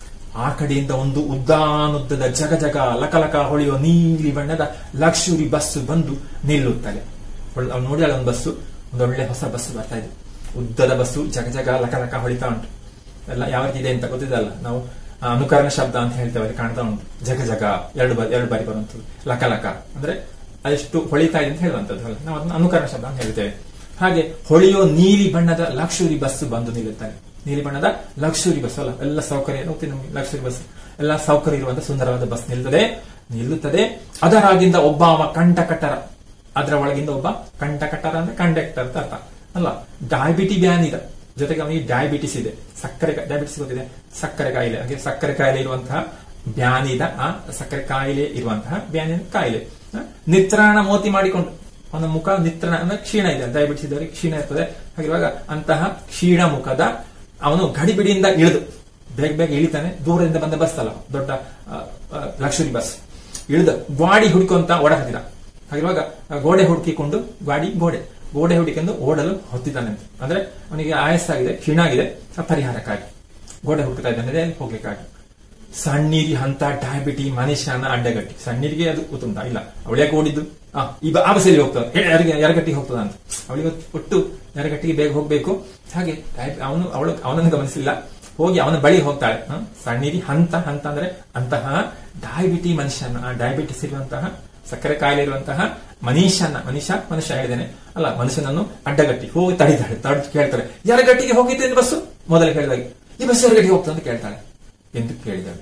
ಆ ಕಡೆಯಿಂದ ಒಂದು ಉದ್ದಾನುದ್ದದ ಜಗ ಜಗ ಲಕಲಕ ಹೊಳೆಯುವ ನೀಲಿ ಬಣ್ಣದ ಲಕ್ಷುರಿ ಬಸ್ಸು ಬಂದು ನಿಲ್ಲುತ್ತಾಳೆ ಅವಳು- ಅವ್ಳು ನೋಡಿದಾಳೆ ಒಂದು ಬಸ್ಸು ಒಂದೊಳ್ಳೆ ಹೊಸ ಬಸ್ಸು ಬರ್ತಾ ಇದೆ ಉದ್ದದ ಬಸ್ಸು ಜಗ ಜಗ ಲಕಲಕ ಹೊಳಿತಾ ಉಂಟು ಎಲ್ಲ ಯಾವ ರೀತಿ ಇದೆ ಅಂತ ಗೊತ್ತಿದಲ್ಲ ನಾವು ಆ, ಅನುಕರಣ ಶಬ್ದ ಅಂತ ಹೇಳ್ತೇವೆ ಅಲ್ಲಿ ಕಾಣ್ತಾ ಉಂಟು ಜಗ ಜಗ ಎರಡು ಬಾರಿ ಎರಡು ಬಾರಿ ಬರುವಂತದ್ದು ಲಕಲಕ ಅಂದ್ರೆ ಅದೆಷ್ಟು ಹೊಳಿತಾ ಇದೆ ಅಂತ ಹೇಳುವಂತದ್ದು ಅಲ್ಲ ನಾವು ಅದನ್ನ ಅನುಕರಣ ಶಬ್ದ ಅಂತ ಹೇಳ್ತೇವೆ ಹಾಗೆ ಹೊಳೆಯೋ ನೀಲಿ ಬಣ್ಣದ ಲಕ್ಷುರಿ ಬಸ್ ಬಂದು ನಿಲ್ಲುತ್ತಾನೆ ನೀಲಿ ಬಣ್ಣದ ಲಕ್ಷುರಿ ಬಸ್ ಅಲ್ಲ ಎಲ್ಲ ಸೌಕರ್ಯ ಹೋಗ್ತೀನಿ ನಮ್ಗೆ ಲಕ್ಷುರಿ ಬಸ್ ಎಲ್ಲ ಸೌಕರ್ಯ ಇರುವಂತಹ ಸುಂದರವಾದ ಬಸ್ ನಿಲ್ತದೆ ನಿಲ್ಲುತ್ತದೆ ಅದರಾಗಿಂದ ಒಬ್ಬ ಅವ ಕಂಟಕಟರ ಅದರ ಒಳಗಿಂದ ಒಬ್ಬ ಕಂಟಕಟರ ಅಂದ್ರೆ ಕಂಡಕ್ಟರ್ ಅಂತ ಅರ್ಥ ಅಲ್ಲ ಡಯಾಬಿಟಿ ಬ್ಯಾನ್ ಇದೆ ಜೊತೆಗೆ ಅವನಿಗೆ ಡಯಾಬಿಟಿಸ್ ಇದೆ ಸಕ್ಕರೆ ಡಯಾಬಿಟಿಸ್ ಗೊತ್ತಿದೆ ಸಕ್ಕರೆ ಕಾಯಿಲೆ ಹಾಗೆ ಸಕ್ಕರೆ ಕಾಯಿಲೆ ಇರುವಂತಹ ಬ್ಯಾನಿದ ಆ ಸಕ್ಕರೆ ಕಾಯಿಲೆ ಇರುವಂತಹ ಬ್ಯಾನಿನ ಕಾಯಿಲೆ ಆ, ನಿತ್ರಾಣ ಮೋತಿ ಮಾಡಿಕೊಂಡು ಅವನ ಮುಖ ನಿತ್ರಣ ಅಂದ್ರೆ ಕ್ಷೀಣ ಇದೆ ಡಯಾಬಿಟಿಸ್ ಇದ್ದವರಿಗೆ ಕ್ಷೀಣ ಇರ್ತದೆ ಹಾಗಿರುವಾಗ ಅಂತಹ ಕ್ಷೀಣ ಮುಖದ ಅವನು ಗಡಿಬಿಡಿಯಿಂದ ಇಳಿದು ಬೇಗ ಬೇಗ ಇಳಿತಾನೆ ದೂರದಿಂದ ಬಂದ ಬಸ್ ಅಲ್ಲ ದೊಡ್ಡ ಲಕ್ಷರಿ ಬಸ್ ಇಳಿದ ಗಾಡಿ ಹುಡುಕೊಂತ ಓಡಾಡ್ತಿದ್ದ ಹಾಗಿರುವಾಗ ಆ ಗೋಡೆ ಹುಡುಕಿಕೊಂಡು ಗಾಡಿ ಗೋಡೆ ಗೋಡೆ ಹುಡುಕೊಂಡು ಓಡಲು ಹೊತ್ತಿದ್ದಾನಂತೆ ಅಂದ್ರೆ ಅವನಿಗೆ ಆಯಾಸ ಆಗಿದೆ ಕ್ಷೀಣ ಆಗಿದೆ ಆ ಪರಿಹಾರಕ್ಕಾಗಿ ಗೋಡೆ ಹುಡುಕ್ತಾ ಇದ್ದಾನೆ ಅಲ್ಲಿ ಹೋಗ್ಲಿಕ್ಕಾಗಿ ಸಣ್ಣೀರಿ ಹಂತ ಡಯಾಬಿಟಿ ಮನುಷ್ಯನ ಅಡ್ಡಗಟ್ಟಿ ಸಣ್ಣೀರಿಗೆ ಅದು ಗೊತ್ತುಂಟಾ ಇಲ್ಲ ಅವಳ್ಯಾಕೆ ಓಡಿದ್ದು ಆ ಈ ಬ- ಆ ಬಸ್ಸಲ್ಲಿ ಹೋಗ್ತಾನೆ ಎರಗಟ್ಟಿಗೆ ಹೋಗ್ತದ ಅಂತ ಅವಳಿಗೆ ಒಟ್ಟು ಎರಗಟ್ಟಿಗೆ ಬೇಗ ಹೋಗ್ಬೇಕು ಹಾಗೆ ಡಯಾಬ್- ಅವನು ಅವಳು ಅವನನ್ನು ಗಮನಿಸಲಿಲ್ಲ ಹೋಗಿ ಅವನ ಬಳಿ ಹೋಗ್ತಾಳೆ ಹ? ಸಣ್ಣೀರಿ ಹಂತ ಹಂತ ಅಂದ್ರೆ ಅಂತಹ ಡಯಾಬಿಟಿ ಮನುಷ್ಯನ ಆ ಡಯಾಬಿಟಿಸ್ ಇರುವಂತಹ ಸಕ್ಕರೆ ಕಾಯಿಲೆ ಇರುವಂತಹ ಮನುಷ್ಯನ ಮನುಷ್ಯ ಮನುಷ್ಯ ಹೇಳಿದ್ದೇನೆ ಅಲ್ಲ ಮನುಷ್ಯನನ್ನು ಅಡ್ಡಗಟ್ಟಿ ಹೋಗಿ ತಡಿತಾಳೆ ತಡೆದು ಕೇಳ್ತಾಳೆ ಎರಗಟ್ಟಿಗೆ ಹೋಗಿದ್ದೇನೆ ಬಸ್ಸು ಮೊದಲು ಹೇಳಿದಾಗ ಈ ಬಸ್ ಎರಗಟ್ಟಿಗೆ ಹೋಗ್ತಾ ಅಂತ ಕೇಳ್ತಾಳೆ ಎಂದು ಕೇಳಿದಳು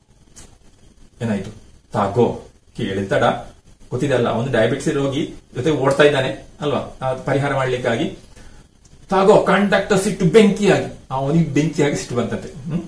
ಏನಾಯ್ತು ತಾಗೋ ಕೇಳಿದ ಗೊತ್ತಿದೆ ಅಲ್ಲ ಅವನು ಡಯಾಬಿಟಿಸ್ ರೋಗಿ ಜೊತೆ ಓಡ್ತಾ ಇದ್ದಾನೆ ಅಲ್ವಾ ಆ ಪರಿಹಾರ ಮಾಡ್ಲಿಕ್ಕಾಗಿ ತಾಗೋ ಕಂಡಕ್ಟರ್ ಸಿಟ್ಟು ಬೆಂಕಿಯಾಗಿ ಅವನಿಗೆ ಬೆಂಕಿಯಾಗಿ ಸಿಟ್ಟು ಬಂತಂತೆ ಹ್ಮ್?